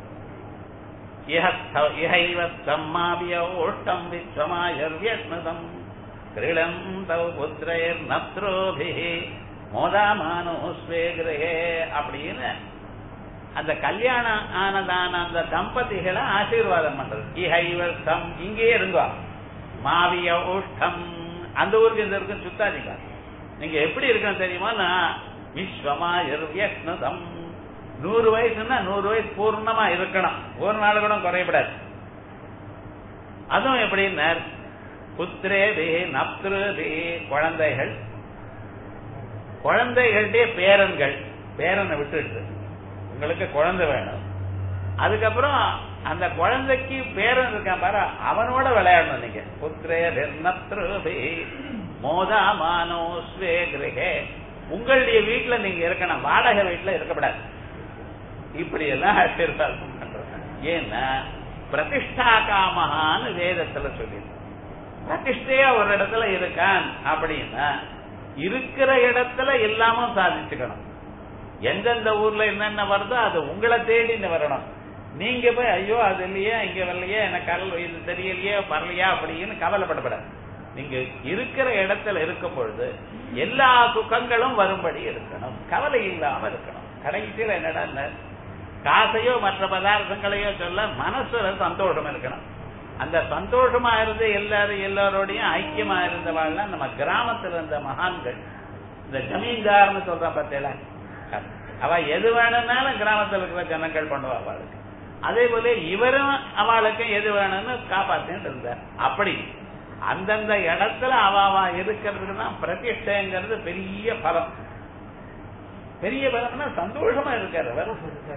இஹைவத்தம்மாவியோஷ்டம் விஸ்வமாயர்வியஸ்மதம் கிரீடம் தவ புத்திரைர் நத்ரோபி மோதாமானோஸ்வே கிரகே அப்படின்னு அந்த கல்யாணம் ஆனதான அந்த தம்பதிகளை ஆசீர்வாதம் பண்றது இஹைவர்த்தம் இங்கேயே இருங்கோ மாவிய ஊஷ்டம் அந்த ஊருக்கு இந்த ஊருக்கு சுத்தாதிங்க நீங்க எப்படி இருக்கணும் தெரியுமா விஸ்வமாயுர்வியஸ்னதம் நூறு வயசுன்னா நூறு வயசு பூர்ணமா இருக்கணும் ஒரு நாள் கூட குறையப்படாது அதுவும் எப்படின்னா புத்திரேபி நப்திருபி குழந்தைகள் குழந்தைகளுடைய பேரன்கள் பேரனை விட்டுட்டு உங்களுக்கு குழந்தை வேணும் அதுக்கப்புறம் அந்த குழந்தைக்கு பேரன் இருக்கான் பாரு அவனோட விளையாடணும் நீங்க புத்திரே நப்திருபி மோதாமானோ ஸ்வே கிரகே உங்களுடைய வீட்டுல நீங்க இருக்கணும் வாடகை வீட்டுல இருக்கக்கூடாது இப்படி எல்லாம் ஆசீர்வாதம் பண்றது ஏன்னா பிரதிஷ்டா காமகான்னு வேதத்துல சொல்லி பிரதிஷ்டையா ஒரு இடத்துல இருக்கான் அப்படின்னா இருக்கிற இடத்துல எல்லாமும் சாதிச்சுக்கணும் எந்தெந்த ஊர்ல என்னென்ன வருதோ அது உங்களை தேடின்னு வரணும் நீங்க போய் ஐயோ அது இல்லையே இங்க வரலையே எனக்கு அருள் இது தெரியலையே வரலையா அப்படின்னு கவலைப்படப்படாது நீங்க இருக்கிற இடத்துல இருக்கும் பொழுது எல்லா சுகங்களும் வரும்படி இருக்கணும் கவலை இல்லாம இருக்கணும் கடைசியில் என்னடா காசையோ மற்ற பதார்த்தங்களையோ சொல்ல மனசுல சந்தோஷம் இருக்கணும் அந்த சந்தோஷமா இருந்து எல்லாரும் எல்லாரோடையும் ஐக்கியமா இருந்தவாள்லாம் நம்ம கிராமத்துல இருந்த மகான்கள் இந்த ஜமீன்தார்னு சொல்ற பார்த்தேல அவ எது வேணும்னாலும் கிராமத்துல இருக்கிற ஜனங்கள் பண்ணுவா அவளுக்கு அதே போல இவரும் அவளுக்கு எது வேணும்னு காப்பாத்தின்னு இருந்தார் அப்படி அந்தந்த இடத்துல அவாவா இருக்கிறதுக்கு தான் பிரதிஷ்டைங்கிறது பெரிய பலம் பெரிய பலம்னா சந்தோஷமா இருக்காரு அவர்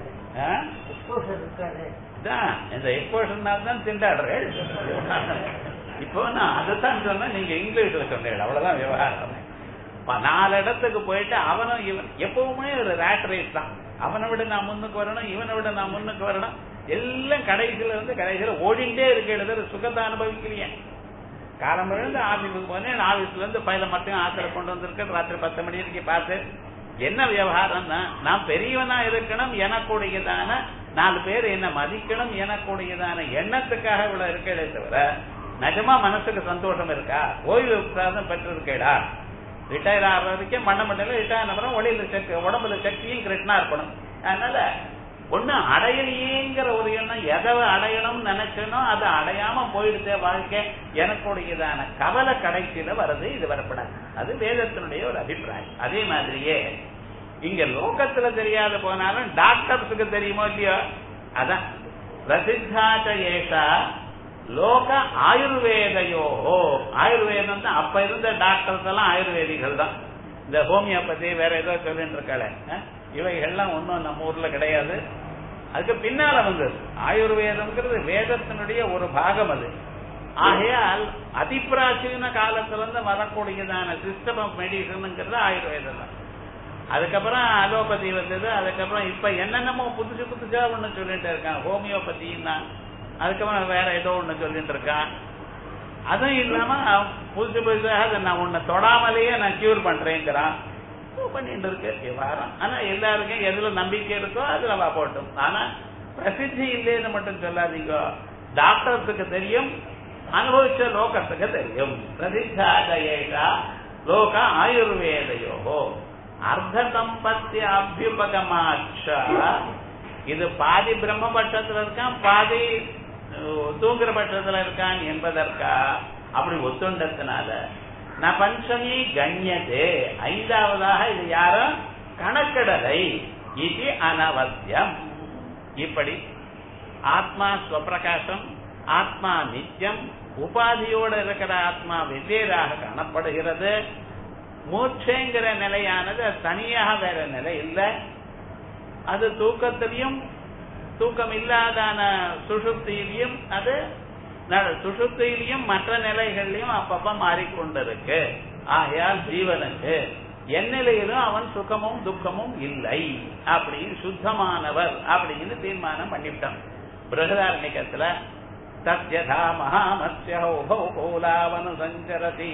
இந்த எக்ஸ்போஷன் தான் திண்டாடுறேன் இப்போ நான் அதைத்தான் சொன்னேன் நீங்க இங்கிலீஷ்ல சொன்னீங்க அவ்வளவுதான் விவகாரம் நாலு இடத்துக்கு போயிட்டு அவனும் இவன் எப்பவுமே ஒரு ரேட் ரேஸ் தான் அவனை விட நான் முன்னுக்கு வரணும் இவனை விட நான் முன்னுக்கு வரணும் எல்லாம் கடைசியில இருந்து கடைசியில ஓடிண்டே இருக்க எழுதுற சுகத்தை அனுபவிக்கிறீங்க காலம் விழுந்து ஆபீஸுக்கு போனேன் ஆபீஸ்ல இருந்து பயில மட்டும் ஆத்திர கொண்டு வந்திருக்கேன் ராத்திரி பத்து மணி வரைக்கும் பார்த்து என்ன விவகாரம்னா நான் பெரியவனா இருக்கணும் எனக்குடையதான நாலு பேர் என்ன மதிக்கணும் எனக்குடையதான எண்ணத்துக்காக இவ்வளவு இருக்கே தவிர நிஜமா மனசுக்கு சந்தோஷம் இருக்கா ஓய்வு பிரசாதம் பெற்று இருக்கேடா ரிட்டையர் ஆகிற வரைக்கும் மண்ண மண்டல ரிட்டையர் அப்புறம் ஒளியில சக்தி உடம்புல சக்தியும் கிருஷ்ணா இருக்கணும் அதனால ஒண்ணு அடையலையேங்கிற ஒரு எண்ணம் எதை அடையணும்னு நினைச்சனோ அதை அடையாம போயிடுச்சே வாழ்க்கை எனக்குடையதான கவலை கடைசியில வருது இது வரப்படாது அது வேதத்தினுடைய ஒரு அபிப்பிராயம் அதே மாதிரியே இங்க லோகத்துல தெரியாத போனாலும் டாக்டர்ஸுக்கு தெரியுமோ இல்லையோ அதான் பிரசித்தாச்ச ஏஷா லோக ஆயுர்வேதையோ ஆயுர்வேதம் தான் அப்ப இருந்த டாக்டர்ஸ் எல்லாம் ஆயுர்வேதிகள் தான் இந்த ஹோமியோபதி வேற ஏதோ சொல்லிட்டு இருக்காளே இவைகள்லாம் ஒன்றும் நம்ம ஊர்ல கிடையாது அதுக்கு பின்னால வந்தது ஆயுர்வேதம்ங்கிறது வேதத்தினுடைய ஒரு பாகம் அது ஆகையால் அதிப்பிராச்சீன காலத்துல இருந்து வரக்கூடியதான சிஸ்டம் ஆஃப் மெடிசன்ங்கிறது ஆயுர்வேதம் தான் அதுக்கப்புறம் அலோபதி வந்தது அதுக்கப்புறம் இப்ப என்னென்னமோ புதுசு புதுசா ஒண்ணு சொல்லிட்டு இருக்கான் ஹோமியோபதின்னா அதுக்கப்புறம் வேற ஏதோ ஒண்ணு சொல்லிட்டு இருக்கான் அதுவும் இல்லாம புதுசு புதுசாக அதை நான் உன்னை தொடாமலேயே நான் கியூர் பண்றேங்கிறான் பண்ணிட்டு இருக்கு விவகாரம் ஆனா எல்லாருக்கும் எதுல நம்பிக்கை இருக்கோ அதுல வா போட்டும் ஆனா பிரசித்தி இல்லைன்னு மட்டும் சொல்லாதீங்க டாக்டர்ஸுக்கு தெரியும் அனுபவிச்ச லோகத்துக்கு தெரியும் பிரசித்தாதயேஷா லோக ஆயுர்வேதையோ அர்த்த சம்பத்தி அபியுபகமாட்ச இது பாதி பிரம்ம பட்சத்துல இருக்கான் பாதி தூங்குற பட்சத்துல இருக்கான் என்பதற்கா அப்படி ஒத்துண்டத்தினால ந பஞ்சமி கண்யதே ஐந்தாவதாக இது யாரும் கணக்கிடலை இது அனவசியம் இப்படி ஆத்மா ஸ்வப்பிரகாசம் ஆத்மா நித்தியம் உபாதியோடு இருக்கிற ஆத்மா வெவ்வேறாக காணப்படுகிறது மூச்சைங்கிற நிலையானது தனியாக வேற நிலை இல்லை அது தூக்கத்திலையும் தூக்கம் இல்லாதான சுசுப்தியிலையும் அது சுசுப்தியிலையும் மற்ற நிலைகள்லயும் அப்பப்ப மாறிக்கொண்டிருக்கு ஆகையால் ஜீவனுக்கு எந்நிலையிலும் அவன் சுகமும் துக்கமும் இல்லை அப்படின்னு சுத்தமானவர் அப்படின்னு தீர்மானம் பண்ணிவிட்டான் பிரகதாரணிகத்துல சத்யதா மகாமத்ய உபௌலாவனு சஞ்சரதி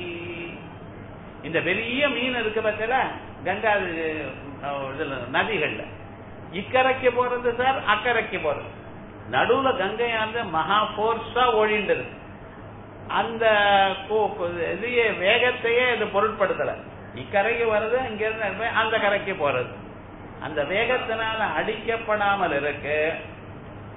இந்த பெரிய மீன் இருக்கு பத்தில கங்கா இதுல நதிகள்ல இக்கரைக்கு போறது சார் அக்கறைக்கு போறது நடுவுல கங்கையானது மகா போர்ஸா ஒழிண்டது அந்த இதையே வேகத்தையே இது பொருட்படுத்தல இக்கரைக்கு வர்றது இங்க இருந்து அந்த கரைக்கு போறது அந்த வேகத்தினால அடிக்கப்படாமல் இருக்கு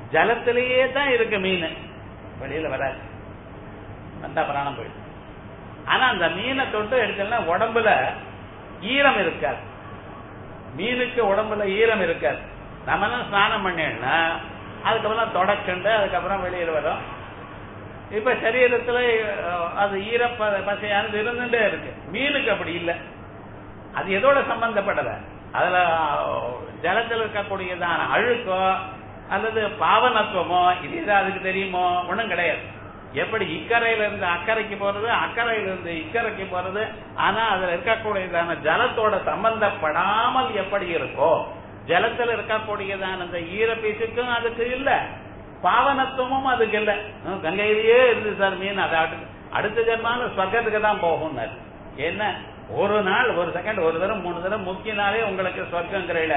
ஜலத்திலேயே தான் இருக்கு மீன் வெளியில வராது வந்தா பிராணம் போயிடும் ஆனா அந்த மீனை தொட்டு எடுத்தோம்னா உடம்புல ஈரம் இருக்காது மீனுக்கு உடம்புல ஈரம் இருக்காது நம்ம எல்லாம் ஸ்நானம் பண்ணேன்னா அதுக்கப்புறம் தொடச்சுண்டு அதுக்கப்புறம் வெளியில வரும் இப்ப சரீரத்துல அஹ், அது ஈர ப- பசையானது இருந்துட்டே இருக்கு மீனுக்கு அப்படி இல்லை அது எதோட சம்பந்தப்படல அதுல அஹ், ஜலத்தில் இருக்கக்கூடியதான அழுக்கோ அல்லது பாவனத்துவமோ இது இது அதுக்கு தெரியுமோ ஒண்ணும் கிடையாது எப்படி இக்கரையில இருந்து அக்கறைக்கு போறது அக்கறையில இருந்து இக்கரைக்கு போறது ஆனா அதுல இருக்கக்கூடியதான ஜலத்தோட சம்பந்தப்படாமல் எப்படி இருக்கோ ஜலத்துல இருக்கக்கூடியதான அந்த ஈரப்பீசுக்கும் அதுக்கு இல்ல பாவனத்துவமும் அதுக்கு இல்ல ஹம், கங்கையிலேயே இருந்து சார் மீன் அதை அடுத்து அடுத்த ஜென்மால ஸ்வர்க்கத்துக்கு தான் போகும்னாரு என்ன ஒரு நாள் ஒரு செகண்ட் ஒரு தரம் மூணு தரம் முக்கினாலே உங்களுக்கு ஸ்வர்க்கங்கிறல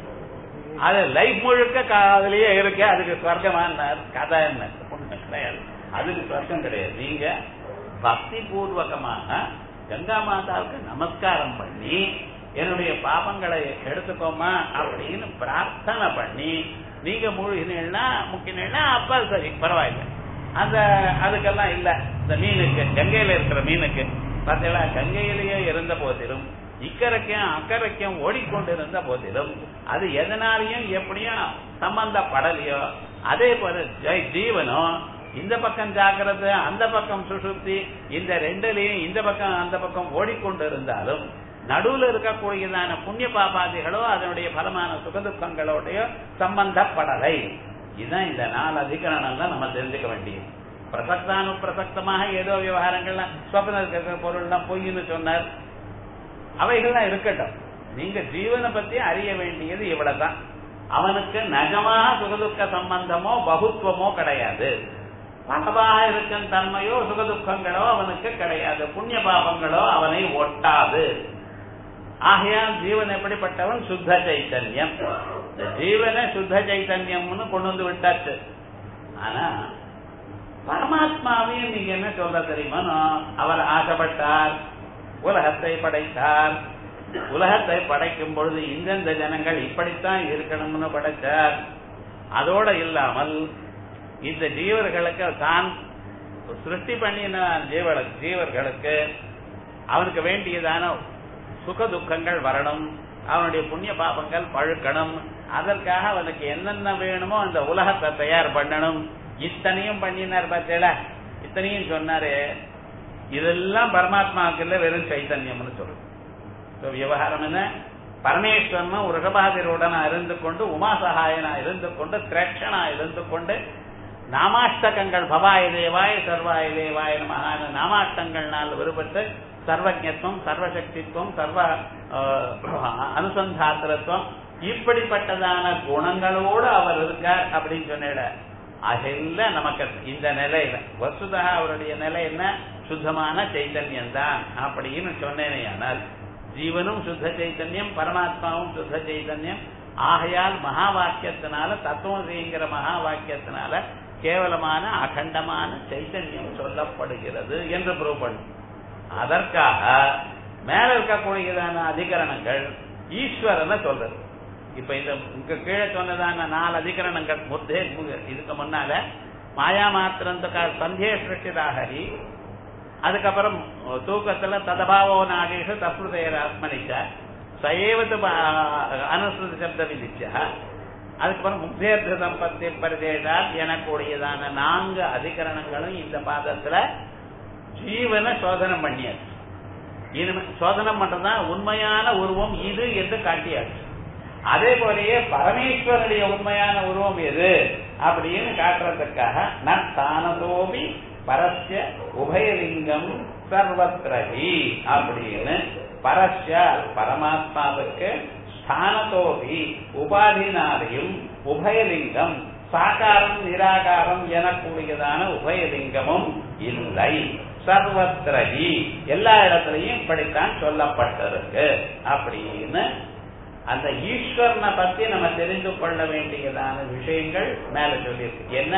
அது லைஃப் முழுக்க க- அதுலயே இருக்கு அதுக்கு ஸ்வர்க்கமானார் கதை என்ன ஒண்ணும் கிடையாது அதுக்கு ஸ்வர்க்கம் கிடையாது நீங்க பக்தி பூர்வகமாக கங்கா மாதாவுக்கு நமஸ்காரம் பண்ணி என்னுடைய பாபங்களை எடுத்துக்கோமா அப்படின்னு பிரார்த்தனை பண்ணி நீங்க முழுகினீங்கன்னா முக்கினா அப்ப சரி பரவாயில்ல அந்த அதுக்கெல்லாம் இல்ல இந்த மீனுக்கு கங்கையில இருக்கிற மீனுக்கு பார்த்தீங்களா கங்கையிலேயே இருந்த போதிலும் இக்கரைக்கும் அக்கறைக்கும் ஓடிக்கொண்டிருந்த போதிலும் அது எதனாலையும் எப்படியும் சம்பந்தப்படலையோ அதே போல ஜெய் ஜீவனும் இந்த பக்கம் ஜாக்கிரதை அந்த பக்கம் சுசுப்தி இந்த ரெண்டுலயும் இந்த பக்கம் அந்த பக்கம் ஓடிக்கொண்டு இருந்தாலும் நடுவுல இருக்கக்கூடியதான புண்ணிய பாபாதிகளோ அதனுடைய பலமான சுகதுக்கங்களோடய சம்பந்தப்படலை இதுதான் இந்த நாலு அதிகரணம் தான் நம்ம தெரிஞ்சுக்க வேண்டியது பிரசக்தானு பிரசக்தமாக ஏதோ விவகாரங்கள்லாம் சொப்ன இருக்கிற பொருள்லாம் பொய்ன்னு சொன்னார் அவைகள்லாம் இருக்கட்டும் நீங்க ஜீவனை பத்தி அறிய வேண்டியது இவ்வளவுதான் அவனுக்கு நஜமாக சுகதுக்க சம்பந்தமோ பகுத்துவமோ கிடையாது பலவாக இருக்கும் தன்மையோ சுகதுக்கங்களோ அவனுக்கு கிடையாது புண்ணிய பாபங்களோ அவனை ஒட்டாது ஆகையால் ஜீவன் எப்படிப்பட்டவன் சுத்த சைத்தன்யம் இந்த ஜீவனை சுத்த சைத்தன்யம்னு கொண்டு வந்து விட்டாச்சு ஆனா பரமாத்மாவையும் நீங்க என்ன சொல்ல தெரியுமா அவர் ஆசைப்பட்டார் உலகத்தை படைத்தார் உலகத்தை படைக்கும் பொழுது இந்தந்த ஜனங்கள் இப்படித்தான் இருக்கணும்னு படைத்தார் அதோட இல்லாமல் இந்த ஜீவர்களுக்கு தான் சிருஷ்டி பண்ணின ஜீவ ஜீவர்களுக்கு அவனுக்கு வேண்டியதான சுக துக்கங்கள் வரணும் அவனுடைய புண்ணிய பாபங்கள் பழுக்கணும் அதற்காக அவனுக்கு என்னென்ன வேணுமோ அந்த உலகத்தை தயார் பண்ணணும் இத்தனையும் பண்ணினார் பார்த்தேல இத்தனையும் சொன்னாரு இதெல்லாம் பரமாத்மாவுக்கு இல்ல வெறும் சைத்தன்யம்னு சொல்றது So, விவகாரம் என்ன பரமேஸ்வரனும் ரிஷபாதிருடனா இருந்து கொண்டு உமா சகாயனா இருந்து கொண்டு திரட்சணா இருந்து கொண்டு நாமாஷ்டகங்கள் பவாய தேவாய சர்வாய தேவாய மகான நாமாஷ்டங்கள்னால் விருப்பத்து சர்வஜத்துவம் சர்வசக்தித்துவம் சர்வ அஹ், அனுசந்தாத்திரத்துவம் இப்படிப்பட்டதான குணங்களோடு அவர் இருக்கார் அப்படின்னு சொன்னிட அதெல்லாம் நமக்கு இந்த நிலையில வசுதா அவருடைய நிலை என்ன சுத்தமான சைத்தன்யம் தான் அப்படின்னு சொன்னேனே ஆனால் ஜீவனும் சுத்த சைத்தன்யம் பரமாத்மாவும் சுத்த சைத்தன்யம் ஆகையால் மகா வாக்கியத்தினால தத்துவங்கிற மகா வாக்கியத்தினால கேவலமான அகண்டமான சைத்தன்யம் சொல்லப்படுகிறது என்று ப்ரூவ் பண்ணும் அதற்காக மேல இருக்கக்கூடியதான அதிகரணங்கள் ஈஸ்வரனை சொல்றது இப்ப இந்த இங்க கீழே சொன்னதான நாலு அதிகரணங்கள் முத்தே இதுக்கு முன்னால மாயா மாத்திரந்த சந்தே சிருஷ்டிதாகரி அதுக்கப்புறம் தூக்கத்துல ததபாவோ நாகேஷு தஸ்ருதேர ஆத்மனிச்ச சயேவத்து அனுசృత சப்த விதிச்ச அதுக்கப்புறம் முக்தேர்த்த சம்பத்தி பரிதேதால் எனக்கூடியதான நான்கு அதிகரணங்களும் இந்த பாதத்துல ஜீவனை சோதனை பண்ணியாச்சு இனிமே சோதனை பண்றதுதான் உண்மையான உருவம் இது என்று காட்டியாச்சு அதே போலயே பரமேஸ்வரனுடைய உண்மையான உருவம் எது அப்படின்னு காட்டுறதுக்காக நத்தானதோபி பரஸ்ய உபயலிங்கம் சர்வத்ரஹி அப்படின்னு பரஸ்ய பரமாத்மாவுக்கு ஸ்தானத்தோபி உபாதினாலையும் உபயலிங்கம் சாகாரம் நிராகாரம் எனக்கூடியதான உபயலிங்கமும் இல்லை சர்வத்ரஹி எல்லா இடத்துலையும் இப்படித்தான் சொல்லப்பட்டிருக்கு அப்படின்னு அந்த ஈஸ்வரனை பத்தி நம்ம தெரிந்து கொள்ள வேண்டியதான விஷயங்கள் மேல சொல்லியிருக்கு என்ன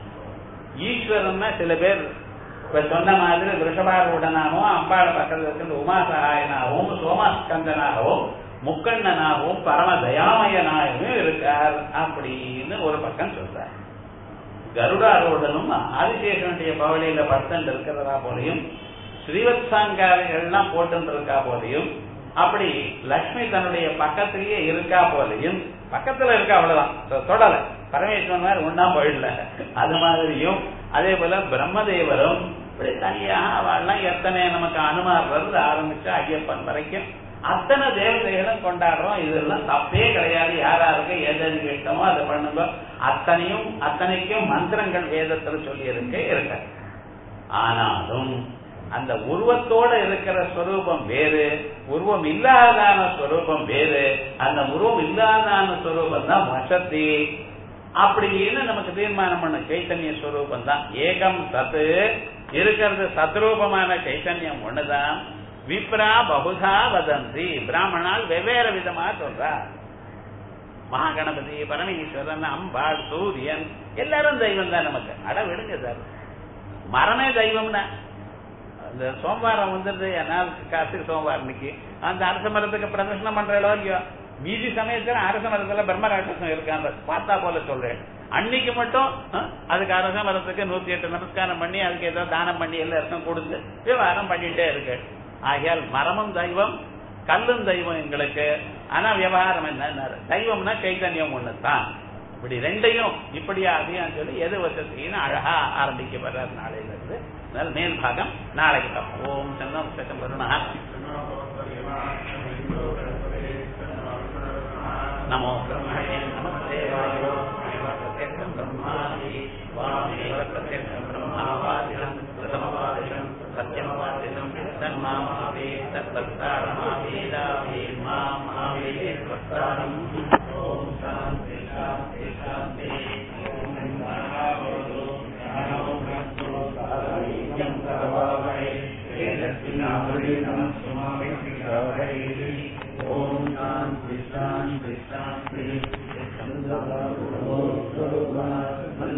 ஈஸ்வரன்னா சில பேர் இப்ப சொன்ன மாதிரி ரிஷபாரூடனாகவும் அம்பாள் பக்கத்தில் இருக்கின்ற உமா சகாயனாகவும் சோமாஸ்கந்தனாகவும் முக்கண்ணனாகவும் பரம தயாமயனாகவும் இருக்கார் அப்படின்னு ஒரு பக்கம் சொல்றார் கருடாரோடனும் ஆதிசேஷனுடைய பவளியில பர்சன்ட் இருக்கிறதா போலையும் ஸ்ரீவத்சாங்காரிகள்லாம் போட்டு இருக்கா போலையும் அப்படி லக்ஷ்மி தன்னுடைய பக்கத்திலேயே இருக்கா போலையும் பக்கத்துல இருக்கா அவ்வளவுதான் தொ- தொடல பரமேஸ்வரன் மாதிரி ஒன்னா போயிடல அது மாதிரியும் அதே போல பிரம்மதேவரும் இப்படி தனியாக அவெல்லாம் எத்தனை நமக்கு அனுமாரிலிருந்து ஆரம்பிச்சு ஐயப்பன் வரைக்கும் அத்தனை தேவதைகளும் கொண்டாடுறோம் இதெல்லாம் தப்பே கிடையாது யாராருக்கு எது எது இஷ்டமோ அதை பண்ணுங்க அத்தனையும் அத்தனைக்கும் மந்திரங்கள் வேதத்துல சொல்லி இருக்கு இருக்க ஆனாலும் அந்த உருவத்தோட இருக்கிற ஸ்வரூபம் வேறு உருவம் இல்லாதான ஸ்வரூபம் வேறு அந்த உருவம் இல்லாதான ஸ்வரூபம் தான் வசதி அப்படின்னு நமக்கு தீர்மானம் பண்ண சைத்தன்ய ஸ்வரூபம் தான் ஏகம் சத்து இருக்கிறது சத்ரூபமான சைத்தன்யம் ஒண்ணுதான் விப்ரா பகுதா வதந்தி பிராமணால் வெவ்வேறு விதமா சொல்றா மகாகணபதி பரமேஸ்வரன் அம்பாள் சூரியன் எல்லாரும் தெய்வம் தான் நமக்கு அட விடுங்க சார் மரமே தெய்வம்னா இந்த சோமவாரம் வந்துருது ஏன்னா கார்த்திகை சோமவாரம் இன்னைக்கு அந்த அரச மரத்துக்கு பிரதர்ஷனம் பண்றோ இல்லையோ மீதி சமயத்துல அரச மரத்துல பிரம்ம ராட்சசம் இருக்காங்க பார்த்தா போல சொல்றேன் அன்னைக்கு மட்டும் அஹ், அதுக்கு அரச மரத்துக்கு நூத்தி எட்டு நமஸ்காரம் பண்ணி அதுக்கு ஏதோ தானம் பண்ணி எல்லாருக்கும் கொடுத்து விவகாரம் பண்ணிட்டே இருக்கு ஆகையால் மரமும் தெய்வம் கல்லும் தெய்வம் எங்களுக்கு ஆனா விவகாரம் என்ன தெய்வம்னா சைத்தன்யம் ஒண்ணுதான் இப்படி ரெண்டையும் இப்படியா அதையும் சொல்லி எது வசதின்னு அழகா ஆரம்பிக்க வர்றார் நாளையில இருந்து அதனால மேல் பாகம் நாளைக்கு பார்ப்போம். ஓம் சன்னம் சக்கம் வருணா நமோ பிரம்மணே நமஸ்தேவாயோ பிரத்யக்ஷம் பிரம்மாதி வாமேவ பிரத்யக்ஷம் பிரம்மாவாதினம் பிரதமவாதினம் சத்யமவாதினம் தன்மாமாவே தத்வத்தாரமாவேதாவே மாமாவே வஸ்தாரம் ஓம் சாந்தி சாந்தி சாந்தி ஓம் மகாபோதோ ஓம் சாந்தி சாந்தி சாந்தி